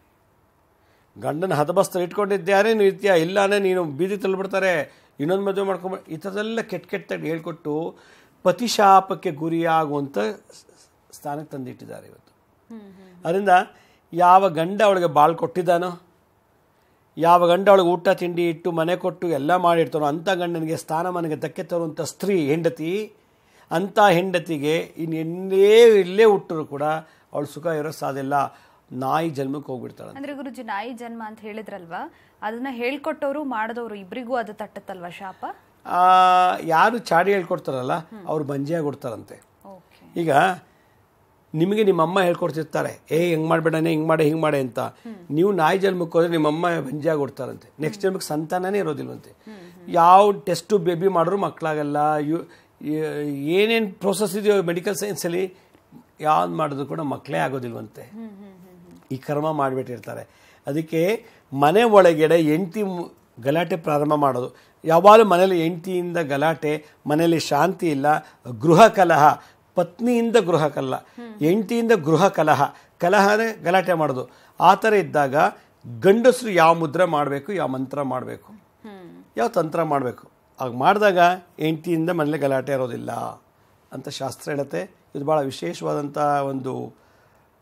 ಗಂಡನ ಹದಬಸ್ತ್ರ ಇಟ್ಕೊಂಡಿದ್ಯಾರೇ ನೀವು ಇರ್ತೀಯ ಇಲ್ಲಾನೇ ನೀನು ಬೀದಿ ತಳ್ಳಿಬಿಡ್ತಾರೆ ಇನ್ನೊಂದು ಮದುವೆ ಮಾಡ್ಕೊಂಬ ಈ ಥರದೆಲ್ಲ ಕೆಟ್ಟ ಕೆಟ್ಟಾಗಿ ಹೇಳ್ಕೊಟ್ಟು ಪತಿಶಾಪಕ್ಕೆ ಗುರಿಯಾಗುವಂಥ ಸ್ಥಾನಕ್ಕೆ ತಂದಿಟ್ಟಿದ್ದಾರೆ ಇವತ್ತು ಅದರಿಂದ ಯಾವ ಗಂಡ ಅವಳಿಗೆ ಬಾಳ್ ಕೊಟ್ಟಿದ್ದಾನೋ ಯಾವ ಗಂಡ ಅವಳಿಗೆ ಊಟ ತಿಂಡಿ ಇಟ್ಟು ಮನೆ ಕೊಟ್ಟು ಎಲ್ಲ ಮಾಡಿರ್ತಾನೋ ಅಂಥ ಗಂಡನಿಗೆ ಸ್ಥಾನಮಾನಿಗೆ ಧಕ್ಕೆ ತರುವಂಥ ಸ್ತ್ರೀ ಹೆಂಡತಿ ಅಂಥ ಹೆಂಡತಿಗೆ ಇನ್ನೆಲ್ಲೇ ಇಲ್ಲೇ ಹುಟ್ಟರು ಕೂಡ ಅವಳು ಸುಖ ಇರೋ ಸಾಧಿಲ್ಲ ನಾಯಿ ಜನ್ಮಕ್ಕೆ ಹೋಗ್ಬಿಡ್ತಾಳೆ ಅಂದ್ರೆ ಗುರುಜಿ ನಾಯಿ ಜನ್ಮ ಅಂತ ಹೇಳಿದ್ರಲ್ವಾ ಅದನ್ನ ಹೇಳ್ಕೊಟ್ಟವರು ಮಾಡಿದವರು ಇಬ್ರಿಗೂ ಅದು ತಟ್ಟತ್ತಲ್ವಾ ಶಾಪ ಆ, ಯಾರು ಚಾಡಿ ಹೇಳ್ಕೊಡ್ತಾರಲ್ಲ ಅವ್ರು ಬಂಜಿಯಾಗಿ ಕೊಡ್ತಾರಂತೆ ಓಕೆ ಈಗ ನಿಮಗೆ ನಿಮ್ಮ ಅಮ್ಮ ಹೇಳ್ಕೊಡ್ತಿರ್ತಾರೆ ಏ ಹೆಂಗೆ ಮಾಡಬೇಡನೆ ಹಿಂಗೆ ಮಾಡೆ ಹಿಂಗೆ ಮಾಡೆ ಅಂತ ನೀವು ನಾಯಿ ಜನ್ಮಕ್ಕೆ ಹೋದ್ರೆ ನಿಮ್ಮ ಅಮ್ಮ ಬಂಜಿಯಾಗಿ ಕೊಡ್ತಾರಂತೆ ನೆಕ್ಸ್ಟ್ ಜನ್ಮಕ್ಕೆ ಸಂತಾನನೇ ಇರೋದಿಲ್ವಂತೆ ಯಾವ ಟೆಸ್ಟು ಬೇಬಿ ಮಾಡಿದ್ರು ಮಕ್ಕಳಾಗಲ್ಲ ಯು ಏನೇನು ಪ್ರೋಸೆಸ್ ಇದೆಯೋ ಮೆಡಿಕಲ್ ಸೈನ್ಸಲ್ಲಿ ಯಾವ್ದು ಮಾಡಿದ್ರು ಕೂಡ ಮಕ್ಕಳೇ ಆಗೋದಿಲ್ವಂತೆ ಈ ಕರ್ಮ ಮಾಡಿಬಿಟ್ಟಿರ್ತಾರೆ ಅದಕ್ಕೆ ಮನೆ ಒಳಗಡೆ ಹೆಂಡತಿ ಮು- ಗಲಾಟೆ ಪ್ರಾರಂಭ ಮಾಡೋದು ಯಾವಾಗಲೂ ಮನೇಲಿ ಹೆಂಡತಿಯಿಂದ ಗಲಾಟೆ ಮನೆಯಲ್ಲಿ ಶಾಂತಿ ಇಲ್ಲ ಗೃಹ ಕಲಹ ಪತ್ನಿಯಿಂದ ಗೃಹ ಕಲಹ ಹೆಂಡತಿಯಿಂದ ಗೃಹ ಕಲಹ ಕಲಹನೇ ಗಲಾಟೆ ಮಾಡೋದು ಆ ಥರ ಇದ್ದಾಗ ಗಂಡಸರು ಯಾವ ಮುದ್ರೆ ಮಾಡಬೇಕು ಯಾವ ಮಂತ್ರ ಮಾಡಬೇಕು ಯಾವ ತಂತ್ರ ಮಾಡಬೇಕು ಆಗ ಮಾಡಿದಾಗ ಹೆಂಡತಿಯಿಂದ ಮನೇಲಿ ಗಲಾಟೆ ಇರೋದಿಲ್ಲ ಅಂತ ಶಾಸ್ತ್ರ ಹೇಳುತ್ತೆ ಇದು ಭಾಳ ವಿಶೇಷವಾದಂಥ ಒಂದು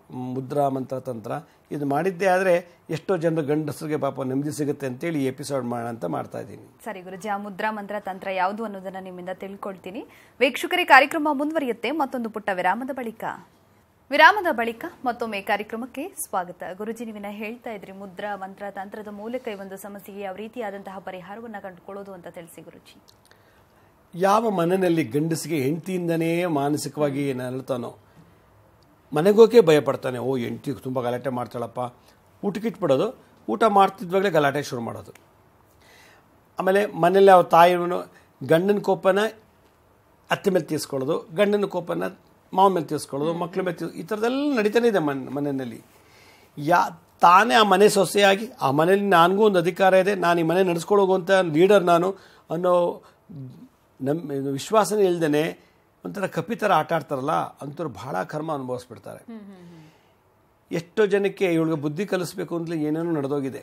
ಮುದ್ರಾ ಮಂತ್ರ ತಂತ್ರ ಇದು ಮಾಡಿದ್ದೇ ಆದರೆ ಎಷ್ಟೋ ಜನರು ಗಂಡಸರಿಗೆ ಪಾಪ ನೆಮ್ಮದಿ ಸಿಗುತ್ತೆ ಅಂತೇಳಿ ಈ ಎಪಿಸೋಡ್ ಮಾಡೋಣ ಅಂತ ಮಾಡ್ತಾ ಇದ್ದೀನಿ ಸರಿ ಗುರುಜಿ ಆ ಮುದ್ರಾ ಮಂತ್ರ ತಂತ್ರ ಯಾವುದು ಅನ್ನೋದನ್ನ ನಿಮ್ಮಿಂದ ತಿಳ್ಕೊಳ್ತೀನಿ ವೀಕ್ಷಕರೇ ಕಾರ್ಯಕ್ರಮ ಮುಂದುವರಿಯುತ್ತೆ ಮತ್ತೊಂದು ಪುಟ್ಟ ವಿರಾಮದ ಬಳಿಕ ವಿರಾಮದ ಬಳಿಕ ಮತ್ತೊಮ್ಮೆ ಕಾರ್ಯಕ್ರಮಕ್ಕೆ ಸ್ವಾಗತ ಗುರುಜಿ ನೀವಿನ ಹೇಳ್ತಾ ಇದ್ರಿ ಮುದ್ರಾ ಮಂತ್ರ ತಂತ್ರದ ಮೂಲಕ ಈ ಒಂದು ಸಮಸ್ಯೆಗೆ ಯಾವ ರೀತಿಯಾದಂತಹ ಪರಿಹಾರವನ್ನ ಕಂಡುಕೊಳ್ಳೋದು ಅಂತ ತಿಳಿಸಿ ಗುರುಜಿ ಯಾವ ಮನೆಯಲ್ಲಿ ಗಂಡಸಿಗೆ ಹೆಂಡತಿಯಿಂದನೇ ಮಾನಸಿಕವಾಗಿ ನರಳ್ತಾನೋ ಮನೆಗೋಕೆ ಭಯಪಡ್ತಾನೆ ಓ ಹೆಂಡತಿ ತುಂಬ ಗಲಾಟೆ ಮಾಡ್ತಾಳಪ್ಪ ಊಟಕ್ಕೆ ಇಟ್ಬಿಡೋದು ಊಟ ಮಾಡ್ತಿದ್ವಾಗಲೇ ಗಲಾಟೆ ಶುರು ಮಾಡೋದು ಆಮೇಲೆ ಮನೇಲಿ ಅವ್ರ ತಾಯಿನು ಗಂಡನ ಕೋಪನ ಅತ್ತೆ ಮೇಲೆ ತೀರಿಸ್ಕೊಳ್ಳೋದು ಗಂಡನ ಕೋಪನ ಮಾವ ಮೇಲೆ ತೀರಿಸ್ಕೊಳ್ಳೋದು ಮಕ್ಳ ಮೇಲೆ ತೀರ್ಸ್ ಈ ಥರದ್ದೆಲ್ಲ ನಡೀತಾನೆ ಇದೆ ಮನ್ ಮನೆಯಲ್ಲಿ ಯಾ ತಾನೇ ಆ ಮನೆ ಸೊಸೆಯಾಗಿ ಆ ಮನೇಲಿ ನನಗೂ ಒಂದು ಅಧಿಕಾರ ಇದೆ ನಾನು ಈ ಮನೆ ನಡೆಸ್ಕೊಳ್ಳೋಗುವಂಥ ಲೀಡರ್ ನಾನು ಅನ್ನೋ ನಮ್ಮ ಇದು ವಿಶ್ವಾಸನೇ ಇಲ್ದೇನೆ ಒಂಥರ ಕಪಿ ಥರ ಆಟ ಆಡ್ತಾರಲ್ಲ ಅಂಥವ್ರು ಭಾಳ ಕರ್ಮ ಅನುಭವಿಸ್ಬಿಡ್ತಾರೆ ಎಷ್ಟೋ ಜನಕ್ಕೆ ಇವಳಿಗೆ ಬುದ್ಧಿ ಕಲಿಸ್ಬೇಕು ಅಂತಲೇ ಏನೇನೋ ನಡೆದೋಗಿದೆ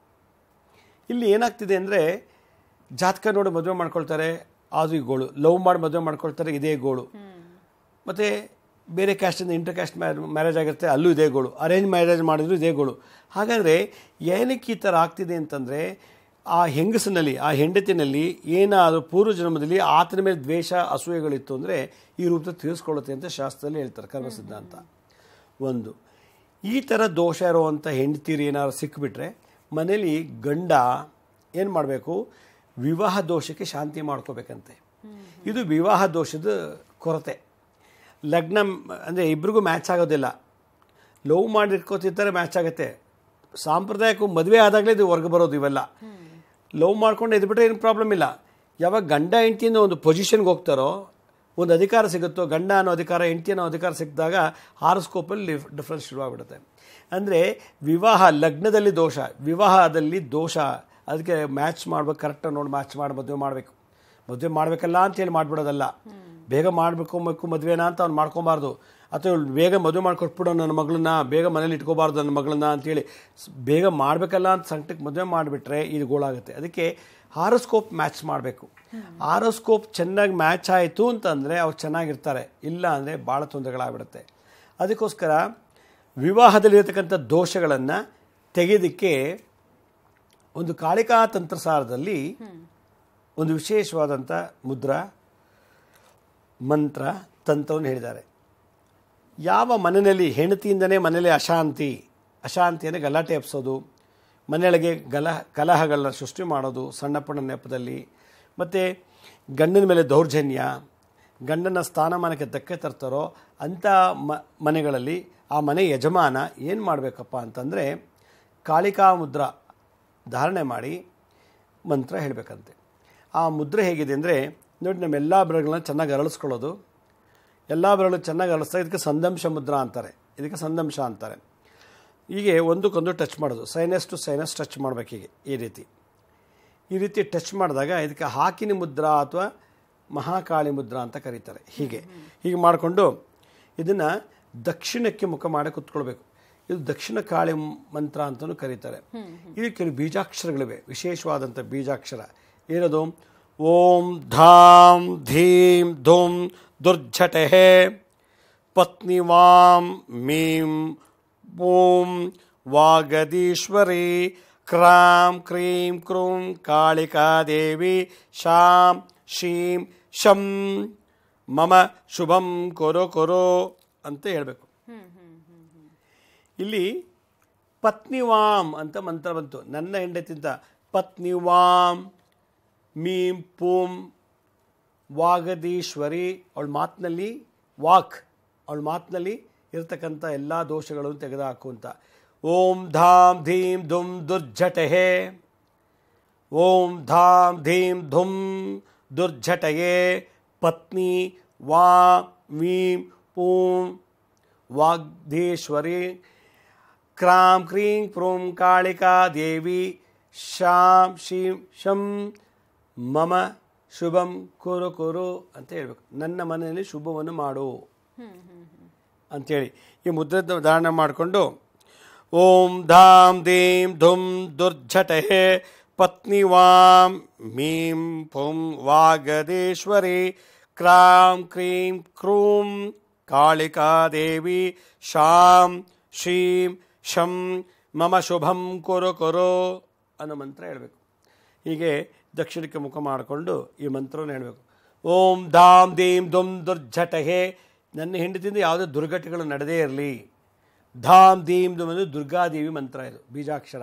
ಇಲ್ಲಿ ಏನಾಗ್ತಿದೆ ಅಂದರೆ ಜಾತಕ ನೋಡಿ ಮದುವೆ ಮಾಡ್ಕೊಳ್ತಾರೆ ಅದು ಈ ಗೋಳು ಲವ್ ಮಾಡಿ ಮದುವೆ ಮಾಡ್ಕೊಳ್ತಾರೆ ಇದೇ ಗೋಳು ಮತ್ತು ಬೇರೆ ಕ್ಯಾಸ್ಟಿಂದ ಇಂಟರ್ ಕ್ಯಾಸ್ಟ್ ಮ್ಯಾರೇಜ್ ಆಗಿರುತ್ತೆ ಅಲ್ಲೂ ಇದೇ ಗೋಳು ಅರೇಂಜ್ ಮ್ಯಾರೇಜ್ ಮಾಡಿದ್ರು ಇದೇ ಗೋಳು ಹಾಗಾದರೆ ಏನಕ್ಕೆ ಈ ಥರ ಆಗ್ತಿದೆ ಅಂತಂದರೆ ಆ ಹೆಂಗಸಿನಲ್ಲಿ ಆ ಹೆಂಡತಿನಲ್ಲಿ ಏನಾದರೂ ಪೂರ್ವ ಜನ್ಮದಲ್ಲಿ ಆತನ ಮೇಲೆ ದ್ವೇಷ ಅಸೂಯೆಗಳಿತ್ತು ಅಂದರೆ ಈ ರೂಪದಲ್ಲಿ ತೀರಿಸ್ಕೊಳ್ಳುತ್ತೆ ಅಂತ ಶಾಸ್ತ್ರದಲ್ಲಿ ಹೇಳ್ತಾರೆ ಕರ್ಮ ಸಿದ್ಧಾಂತ ಒಂದು ಈ ಥರ ದೋಷ ಇರುವಂಥ ಹೆಂಡತಿರು ಏನಾದ್ರು ಸಿಕ್ಕಿಬಿಟ್ರೆ ಮನೇಲಿ ಗಂಡ ಏನು ಮಾಡಬೇಕು ವಿವಾಹ ದೋಷಕ್ಕೆ ಶಾಂತಿ ಮಾಡ್ಕೋಬೇಕಂತೆ ಇದು ವಿವಾಹ ದೋಷದ ಕೊರತೆ ಲಗ್ನ ಅಂದರೆ ಇಬ್ರಿಗೂ ಮ್ಯಾಚ್ ಆಗೋದಿಲ್ಲ ಲವ್ ಮಾಡಿಟ್ಕೋತಿರ್ತಾರೆ ಮ್ಯಾಚ್ ಆಗುತ್ತೆ ಸಾಂಪ್ರದಾಯಿಕ ಮದುವೆ ಆದಾಗಲೇ ಇದು ಹೊರಗೆ ಬರೋದು ಇವೆಲ್ಲ ಲವ್ ಮಾಡ್ಕೊಂಡು ಎದ್ಬಿಟ್ರೆ ಏನು ಪ್ರಾಬ್ಲಮ್ ಇಲ್ಲ ಯಾವಾಗ ಗಂಡ ಹೆಂಡತಿಯಿಂದ ಒಂದು ಪೊಸಿಷನ್ಗೆ ಹೋಗ್ತಾರೋ ಒಂದು ಅಧಿಕಾರ ಸಿಗುತ್ತೋ ಗಂಡ ಅನ್ನೋ ಅಧಿಕಾರ ಹೆಂಡತಿ ಅನ್ನೋ ಅಧಿಕಾರ ಸಿಕ್ಕಿದಾಗ ಹಾರೋಸ್ಕೋಪಲ್ಲಿ ಡಿಫ್ರೆನ್ಸ್ ಶುರುವಾಗ್ಬಿಡುತ್ತೆ ಅಂದರೆ ವಿವಾಹ ಲಗ್ನದಲ್ಲಿ ದೋಷ ವಿವಾಹದಲ್ಲಿ ದೋಷ ಅದಕ್ಕೆ ಮ್ಯಾಚ್ ಮಾಡ್ಬೇಕು ಕರೆಕ್ಟಾಗಿ ನೋಡಿ ಮ್ಯಾಚ್ ಮಾಡಿ ಮದುವೆ ಮಾಡಬೇಕು ಮದುವೆ ಮಾಡಬೇಕಲ್ಲ ಅಂತೇಳಿ ಮಾಡಿಬಿಡೋದಲ್ಲ ಬೇಗ ಮಾಡಬೇಕು ಮದುವೆನ ಅಂತ ಅವ್ನು ಮಾಡ್ಕೊಬಾರ್ದು ಅಥವಾ ಇವ್ಳು ಬೇಗ ಮದುವೆ ಮಾಡಿಕೊಟ್ಬಿಡೋ ನನ್ನ ಮಗಳನ್ನ ಬೇಗ ಮನೇಲಿ ಇಟ್ಕೋಬಾರ್ದು ನನ್ನ ಮಗಳನ್ನ ಅಂತೇಳಿ ಸ್- ಬೇಗ ಮಾಡಬೇಕಲ್ಲ ಅಂತ ಸಂಕಟಕ್ಕೆ ಮದುವೆ ಮಾಡಿಬಿಟ್ರೆ ಇದು ಗೋಳಾಗುತ್ತೆ ಅದಕ್ಕೆ ಹಾರೋಸ್ಕೋಪ್ ಮ್ಯಾಚ್ ಮಾಡಬೇಕು ಹಾರೋಸ್ಕೋಪ್ ಚೆನ್ನಾಗಿ ಮ್ಯಾಚ್ ಆಯಿತು ಅಂತಂದರೆ ಅವ್ರು ಚೆನ್ನಾಗಿರ್ತಾರೆ ಇಲ್ಲ ಅಂದರೆ ಭಾಳ ತೊಂದರೆಗಳಾಗ್ಬಿಡುತ್ತೆ ಅದಕ್ಕೋಸ್ಕರ ವಿವಾಹದಲ್ಲಿರತಕ್ಕಂಥ ದೋಷಗಳನ್ನು ತೆಗೆಯೋದಕ್ಕೆ ಒಂದು ಕಾಳಿಕಾ ತಂತ್ರಸಾರದಲ್ಲಿ ಒಂದು ವಿಶೇಷವಾದಂಥ ಮುದ್ರಾ ಮಂತ್ರ ತಂತ್ರವನ್ನು ಹೇಳಿದ್ದಾರೆ ಯಾವ ಮನೆಯಲ್ಲಿ ಹೆಂಡತಿಯಿಂದನೇ ಮನೆಯಲ್ಲಿ ಅಶಾಂತಿ ಅಶಾಂತಿಯನ್ನು ಗಲಾಟೆ ಎಪ್ಸೋದು ಮನೆಯೊಳಗೆ ಗಲ ಕಲಹಗಳನ್ನ ಸೃಷ್ಟಿ ಮಾಡೋದು ಸಣ್ಣ ಪುಣ್ಣ ನೆಪದಲ್ಲಿ ಮತ್ತು ಗಂಡನ ಮೇಲೆ ದೌರ್ಜನ್ಯ ಗಂಡನ ಸ್ಥಾನಮಾನಕ್ಕೆ ಧಕ್ಕೆ ತರ್ತಾರೋ ಅಂಥ ಮ ಮನೆಗಳಲ್ಲಿ ಆ ಮನೆ ಯಜಮಾನ ಏನು ಮಾಡಬೇಕಪ್ಪ ಅಂತಂದರೆ ಕಾಳಿಕಾ ಮುದ್ರಾ ಧಾರಣೆ ಮಾಡಿ ಮಂತ್ರ ಹೇಳಬೇಕಂತೆ ಆ ಮುದ್ರೆ ಹೇಗಿದೆ ಅಂದರೆ ನೋಡಿ ನಮ್ಮೆಲ್ಲ ಬೆರಗಳನ್ನ ಚೆನ್ನಾಗಿ ಅರಳಿಸ್ಕೊಳ್ಳೋದು ಎಲ್ಲ ಬೆರಳು ಚೆನ್ನಾಗಿ ಅರಳಿಸ್ತಾ ಇದಕ್ಕೆ ಸಂದಂಶ ಮುದ್ರಾ ಅಂತಾರೆ ಇದಕ್ಕೆ ಸಂದಂಶ ಅಂತಾರೆ ಹೀಗೆ ಒಂದಕ್ಕೊಂದು ಟಚ್ ಮಾಡೋದು ಸೈನಸ್ ಟು ಸೈನಸ್ ಟಚ್ ಮಾಡಬೇಕು ಹೀಗೆ ಈ ರೀತಿ ಈ ರೀತಿ ಟಚ್ ಮಾಡಿದಾಗ ಇದಕ್ಕೆ ಹಾಕಿನಿ ಮುದ್ರಾ ಅಥವಾ ಮಹಾಕಾಳಿ ಮುದ್ರಾ ಅಂತ ಕರೀತಾರೆ ಹೀಗೆ ಹೀಗೆ ಮಾಡಿಕೊಂಡು ಇದನ್ನು ದಕ್ಷಿಣಕ್ಕೆ ಮುಖ ಮಾಡಿ ಕುತ್ಕೊಳ್ಬೇಕು ಇದು ದಕ್ಷಿಣ ಕಾಳಿ ಮಂತ್ರ ಅಂತಲೂ ಕರೀತಾರೆ ಇದು ಕೆಲವು ಬೀಜಾಕ್ಷರಗಳಿವೆ ವಿಶೇಷವಾದಂಥ ಬೀಜಾಕ್ಷರ ಏನದು ಓಂ ಧಾಂ ಧೀಂ ಧೂಂ ದುರ್ಜಟೆ ಪತ್ನಿ ವಾಂ ಮೀಂ ಓಂ ವಾಗದೀಶ್ವರಿ ಕ್ರಾಂ ಕ್ರೀಂ ಕ್ರೂಂ ಕಾಳಿಕಾದೇವಿ ಶಾಂ ಶೀಂ ಶಂ ಮಮ ಶುಭಂ ಕೊರೋ ಕೊರೋ ಅಂತ ಹೇಳಬೇಕು ಇಲ್ಲಿ ಪತ್ನಿವಾಮ್ ಅಂತ ಮಂತ್ರ ಬಂತು ನನ್ನ ಹೆಂಡತಿಂತ ಪತ್ನಿವಾಮ್ ಮೀಂ ಪೂಂ ವಾಗದೀಶ್ವರಿ ಅವಳ ಮಾತಿನಲ್ಲಿ ವಾಕ್ ಅವಳ ಮಾತಿನಲ್ಲಿ ಇರತಕ್ಕಂಥ ಎಲ್ಲ ದೋಷಗಳನ್ನು ತೆಗೆದುಹಾಕು ಅಂತ ಓಂ ಧಾಮ್ ಧೀಂ ಧುಮ್ ದುರ್ಜಟಹೆ ಓಂ ಧಾಮ್ ಧೀಂ ಧುಮ್ ದುರ್ಜಟಯೇ ಪತ್ನಿ ವಾ ವೀಂ ಪೂಂ ವಾಗ್ದೇಶ್ವರಿ ಕ್ರಾಂ ಕ್ರೀಂ ಕ್ರೂಂ ಕಾಳಿಕಾ ದೇವಿ ಶಾಂ ಶೀಂ ಶಂ ಮಮ ಶುಭಂ ಕುರು ಕುರು ಅಂತ ಹೇಳ್ಬೇಕು ನನ್ನ ಮನೆಯಲ್ಲಿ ಶುಭವನ್ನು ಮಾಡು ಅಂಥೇಳಿ ಈ ಮುದ್ರೆ ಧಾರಣೆ ಮಾಡಿಕೊಂಡು ಓಂ ಧಾಮ್ ದೀಂ ಧುಮ್ ದುರ್ಜಟಹೆ ಪತ್ನಿ ವಾಂ ಮೀಂ ಪುಂ ವಾಗದೇಶ್ವರಿ ಕ್ರಾಂ ಕ್ರೀಂ ಕ್ರೂಂ ಕಾಳಿಕಾದೇವಿ ಶಾಂ ಶ್ರೀಂ ಶಂ ಮಮ ಶುಭಂ ಕೊರೋ ಕೊರೋ ಅನ್ನೋ ಮಂತ್ರ ಹೇಳಬೇಕು ಹೀಗೆ ದಕ್ಷಿಣಕ್ಕೆ ಮುಖ ಮಾಡಿಕೊಂಡು ಈ ಮಂತ್ರವನ್ನು ಹೇಳಬೇಕು ಓಂ ಧಾಮ್ ದೀಂ ದುಮ್ ದುರ್ಜಟಹೆ ನನ್ನ ಹೆಂಡತಿಯಿಂದ ಯಾವುದೇ ದುರ್ಘಟನೆಗಳು ನಡೆದೇ ಇರಲಿ ಧಾಮ್ ದೀಂ ದುಮ್ ಅಂದರೆ ದುರ್ಗಾದೇವಿ ಮಂತ್ರ ಇದು ಬೀಜಾಕ್ಷರ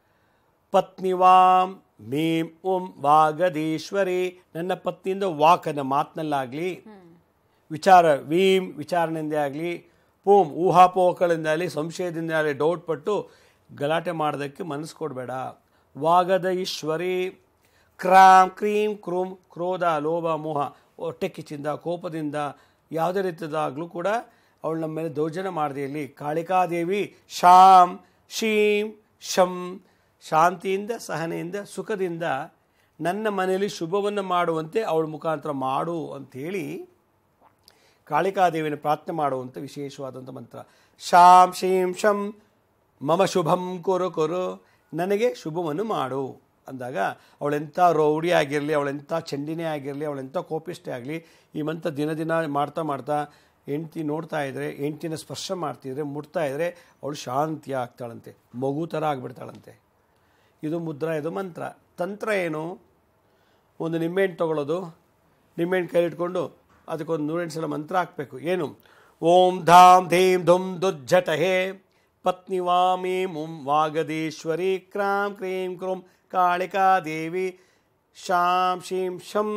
ಪತ್ನಿವಾಂ ಮೀಂ ಓಂ ವಾಗದೀಶ್ವರಿ ನನ್ನ ಪತ್ನಿಯಿಂದ ವಾಕನ ಮಾತಿನಲ್ಲಾಗಲಿ ವಿಚಾರ ವೀಂ ವಿಚಾರಣೆಯಿಂದ ಆಗಲಿ ಪೂಂ ಊಹಾಪೋಹಗಳಿಂದ ಆಗಲಿ ಸಂಶಯದಿಂದ ಆಗಲಿ ಡೌಟ್ ಪಟ್ಟು ಗಲಾಟೆ ಮಾಡೋದಕ್ಕೆ ಮನಸ್ಸು ಕೊಡಬೇಡ ವಾಗದ ಈಶ್ವರಿ ಕ್ರಾಂ ಕ್ರೀಂ ಕ್ರೂಂ ಕ್ರೋಧ ಲೋಭ ಮೋಹ ಹೊಟ್ಟೆ ಕಿಚ್ಚಿಂದ ಕೋಪದಿಂದ ಯಾವುದೇ ರೀತಿಯದಾಗಲೂ ಕೂಡ ಅವಳು ನಮ್ಮ ಮೇಲೆ ದೌರ್ಜನ್ಯ ಮಾಡದೇ ಇರಲಿ ಕಾಳಿಕಾದೇವಿ ಶಾಂ ಶೀಂ ಶಂ ಶಾಂತಿಯಿಂದ ಸಹನೆಯಿಂದ ಸುಖದಿಂದ ನನ್ನ ಮನೆಯಲ್ಲಿ ಶುಭವನ್ನು ಮಾಡುವಂತೆ ಅವಳ ಮುಖಾಂತರ ಮಾಡು ಅಂಥೇಳಿ ಕಾಳಿಕಾದೇವಿಯನ್ನು ಪ್ರಾರ್ಥನೆ ಮಾಡುವಂಥ ವಿಶೇಷವಾದಂಥ ಮಂತ್ರ ಶಾಂ ಶೀಂ ಶಂ ಮಮ ಶುಭಂ ಕೊರು ಕೊರು ನನಗೆ ಶುಭವನ್ನು ಮಾಡು ಅಂದಾಗ ಅವಳೆಂಥ ರೌಡಿ ಆಗಿರಲಿ ಅವಳೆಂಥ ಚಂಡಿನೇ ಆಗಿರಲಿ ಅವಳೆಂಥ ಕೋಪಿಷ್ಟೇ ಆಗಲಿ ಈ ಮಂತ್ರ ದಿನ ದಿನ ಮಾಡ್ತಾ ಮಾಡ್ತಾ ಹೆಂಡ್ತಿ ನೋಡ್ತಾ ಇದ್ದರೆ ಹೆಂಡ್ತಿನ ಸ್ಪರ್ಶ ಮಾಡ್ತಿದ್ರೆ ಮುಟ್ತಾ ಇದ್ದರೆ ಅವಳು ಶಾಂತಿ ಆಗ್ತಾಳಂತೆ ಮಗು ಥರ ಆಗಿಬಿಡ್ತಾಳಂತೆ ಇದು ಮುದ್ರಾ ಇದು ಮಂತ್ರ ತಂತ್ರ ಏನು ಒಂದು ನಿಂಬೆಹಣ್ಣು ತೊಗೊಳ್ಳೋದು ನಿಂಬೆಹಣ್ಣು ಕೈಲಿಟ್ಕೊಂಡು ಅದಕ್ಕೊಂದು ನೂರೆಂಟು ಸಲ ಮಂತ್ರ ಹಾಕಬೇಕು ಏನು ಓಂ ಧಾಮ್ ಧೀಂ ಧುಮ್ ದುಜ್ಜಟಹೇ ಪತ್ನಿ ವಾಮಿ ಮುಂ ವಾಗದೀಶ್ವರಿ ಕ್ರಾಂ ಕ್ರೀಂ ಕ್ರೂಂ ಕಾಳಿಕಾ ದೇವಿ ಶಾಂ ಶೀಂ ಶಂ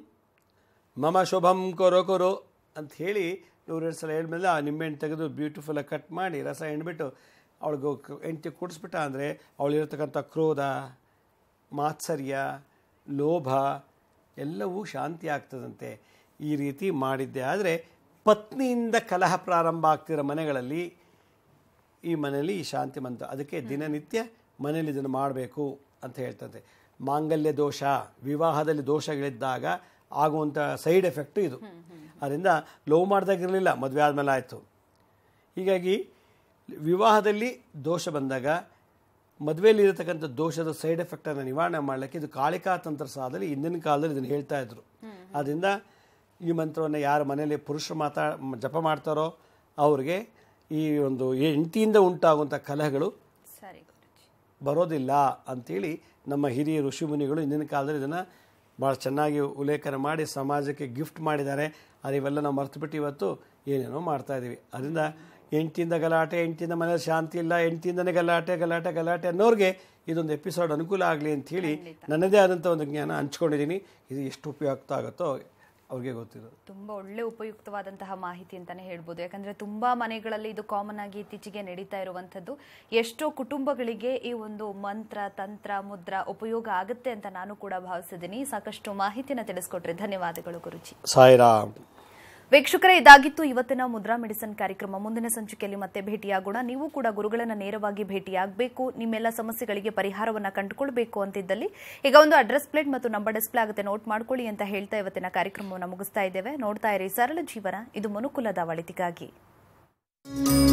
ಮಮ ಶುಭಂ ಕೊರೋ ಕೊರೋ ಅಂತ ಹೇಳಿ ನೂರೆರಡು ಸಲ ಹೇಳಿದ್ಮೇಲೆ ಆ ನಿಂಬೆಹಣ್ಣು ತೆಗೆದು ಬ್ಯೂಟಿಫುಲ್ಲಾಗಿ ಕಟ್ ಮಾಡಿ ರಸ ಎಣ್ಬಿಟ್ಟು ಅವಳಿಗೆ ಹೆಂಡತಿ ಕುಡಿಸ್ಬಿಟ್ಟ ಅಂದರೆ ಅವಳಿರತಕ್ಕಂಥ ಕ್ರೋಧ ಮಾತ್ಸರ್ಯ ಲೋಭ ಎಲ್ಲವೂ ಶಾಂತಿ ಆಗ್ತದಂತೆ ಈ ರೀತಿ ಮಾಡಿದ್ದೆ ಆದರೆ ಪತ್ನಿಯಿಂದ ಕಲಹ ಪ್ರಾರಂಭ ಆಗ್ತಿರೋ ಮನೆಗಳಲ್ಲಿ ಈ ಮನೆಯಲ್ಲಿ ಈ ಶಾಂತಿ ಮಂತ್ರ ಅದಕ್ಕೆ ದಿನನಿತ್ಯ ಮನೆಯಲ್ಲಿ ಇದನ್ನು ಮಾಡಬೇಕು ಅಂತ ಹೇಳ್ತಂತೆ ಮಾಂಗಲ್ಯ ದೋಷ ವಿವಾಹದಲ್ಲಿ ದೋಷಗಳಿದ್ದಾಗ ಆಗುವಂಥ ಸೈಡ್ ಎಫೆಕ್ಟು ಇದು ಅದರಿಂದ ಲವ್ ಮಾಡ್ದಾಗಿರಲಿಲ್ಲ ಮದುವೆ ಆದಮೇಲೆ ಆಯಿತು ಹೀಗಾಗಿ ವಿವಾಹದಲ್ಲಿ ದೋಷ ಬಂದಾಗ ಮದುವೆಯಲ್ಲಿ ಇರತಕ್ಕಂಥ ದೋಷದ ಸೈಡ್ ಎಫೆಕ್ಟನ್ನು ನಿವಾರಣೆ ಮಾಡಲಿಕ್ಕೆ ಇದು ಕಾಳಿಕಾ ತಂತ್ರ ಸಾಧಲಿ ಹಿಂದಿನ ಕಾಲದಲ್ಲಿ ಇದನ್ನು ಹೇಳ್ತಾ ಇದ್ರು ಆದ್ದರಿಂದ ಈ ಮಂತ್ರವನ್ನು ಯಾರ ಮನೆಯಲ್ಲಿ ಪುರುಷರು ಮಾತಾ ಜಪ ಮಾಡ್ತಾರೋ ಅವ್ರಿಗೆ ಈ ಒಂದು ಹೆಂಡತಿಯಿಂದ ಉಂಟಾಗುವಂಥ ಕಲಹಗಳು ಸರಿ ಗುರುಜಿ ಬರೋದಿಲ್ಲ ಅಂಥೇಳಿ ನಮ್ಮ ಹಿರಿಯ ಋಷಿಮುನಿಗಳು ಹಿಂದಿನ ಕಾಲದಲ್ಲಿ ಇದನ್ನು ಭಾಳ ಚೆನ್ನಾಗಿ ಉಲ್ಲೇಖನ ಮಾಡಿ ಸಮಾಜಕ್ಕೆ ಗಿಫ್ಟ್ ಮಾಡಿದ್ದಾರೆ ಆದರೆ ಇವೆಲ್ಲ ನಾವು ಮರ್ತುಬಿಟ್ಟು ಇವತ್ತು ಏನೇನೋ ಮಾಡ್ತಾ ಇದ್ದೀವಿ ಅದರಿಂದ ಹೆಂಡ್ತಿಯಿಂದ ಗಲಾಟೆ ಹೆಂಡ್ತಿಯಿಂದ ಮನೇಲಿ ಶಾಂತಿ ಇಲ್ಲ ಹೆಂಡ್ತಿಯಿಂದನೇ ಗಲಾಟೆ ಗಲಾಟೆ ಗಲಾಟೆ ಅನ್ನೋರಿಗೆ ಇದೊಂದು ಎಪಿಸೋಡ್ ಅನುಕೂಲ ಆಗಲಿ ಅಂಥೇಳಿ ನನ್ನದೇ ಆದಂಥ ಒಂದು ಜ್ಞಾನ ಹಂಚ್ಕೊಂಡಿದ್ದೀನಿ ಇದು ಎಷ್ಟು ಉಪಯುಕ್ತ ಆಗುತ್ತೋ ಅವ್ರಿಗೆ ಗೊತ್ತಿರೋದು ತುಂಬಾ ಒಳ್ಳೆ ಉಪಯುಕ್ತವಾದಂತಹ ಮಾಹಿತಿ ಅಂತಾನೆ ಹೇಳ್ಬೋದು ಯಾಕಂದ್ರೆ ತುಂಬಾ ಮನೆಗಳಲ್ಲಿ ಇದು ಕಾಮನ್ ಆಗಿ ಇತ್ತೀಚೆಗೆ ನಡೀತಾ ಇರುವಂತದ್ದು ಎಷ್ಟೋ ಕುಟುಂಬಗಳಿಗೆ ಈ ಒಂದು ಮಂತ್ರ ತಂತ್ರ ಮುದ್ರಾ ಉಪಯೋಗ ಆಗುತ್ತೆ ಅಂತ ನಾನು ಕೂಡ ಭಾವಿಸಿದ್ದೀನಿ ಸಾಕಷ್ಟು ಮಾಹಿತಿನ ತಿಳಿಸ್ಕೊಟ್ರೆ ಧನ್ಯವಾದಗಳು ಗುರುಜಿ ಸಾಯಿರಾಮ್ ವೀಕ್ಷಕರೇ ಇದಾಗಿತ್ತು ಇವತ್ತಿನ ಮುದ್ರಾ ಮೆಡಿಸನ್ ಕಾರ್ಯಕ್ರಮ ಮುಂದಿನ ಸಂಚಿಕೆಯಲ್ಲಿ ಮತ್ತೆ ಭೇಟಿಯಾಗೋಣ ನೀವು ಕೂಡ ಗುರುಗಳನ್ನ ನೇರವಾಗಿ ಭೇಟಿಯಾಗಬೇಕು ನಿಮ್ಮೆಲ್ಲ ಸಮಸ್ಯೆಗಳಿಗೆ ಪರಿಹಾರವನ್ನ ಕಂಡುಕೊಳ್ಬೇಕು ಅಂತಿದ್ದಲ್ಲಿ ಈಗ ಒಂದು ಅಡ್ರೆಸ್ ಪ್ಲೇಟ್ ಮತ್ತು ನಂಬರ್ ಡಿಸ್ಪ್ಲೇ ಆಗುತ್ತೆ ನೋಟ್ ಮಾಡ್ಕೊಳ್ಳಿ ಅಂತ ಹೇಳ್ತಾ ಇವತ್ತಿನ ಕಾರ್ಯಕ್ರಮವನ್ನು ಮುಗಿಸ್ತಾ ಇದ್ದೇವೆ ನೋಡ್ತಾ ಇರಿ ಸರಳ ಜೀವನ ಇದು ಮನುಕುಲದ ಒಳಿತಿಗಾಗಿ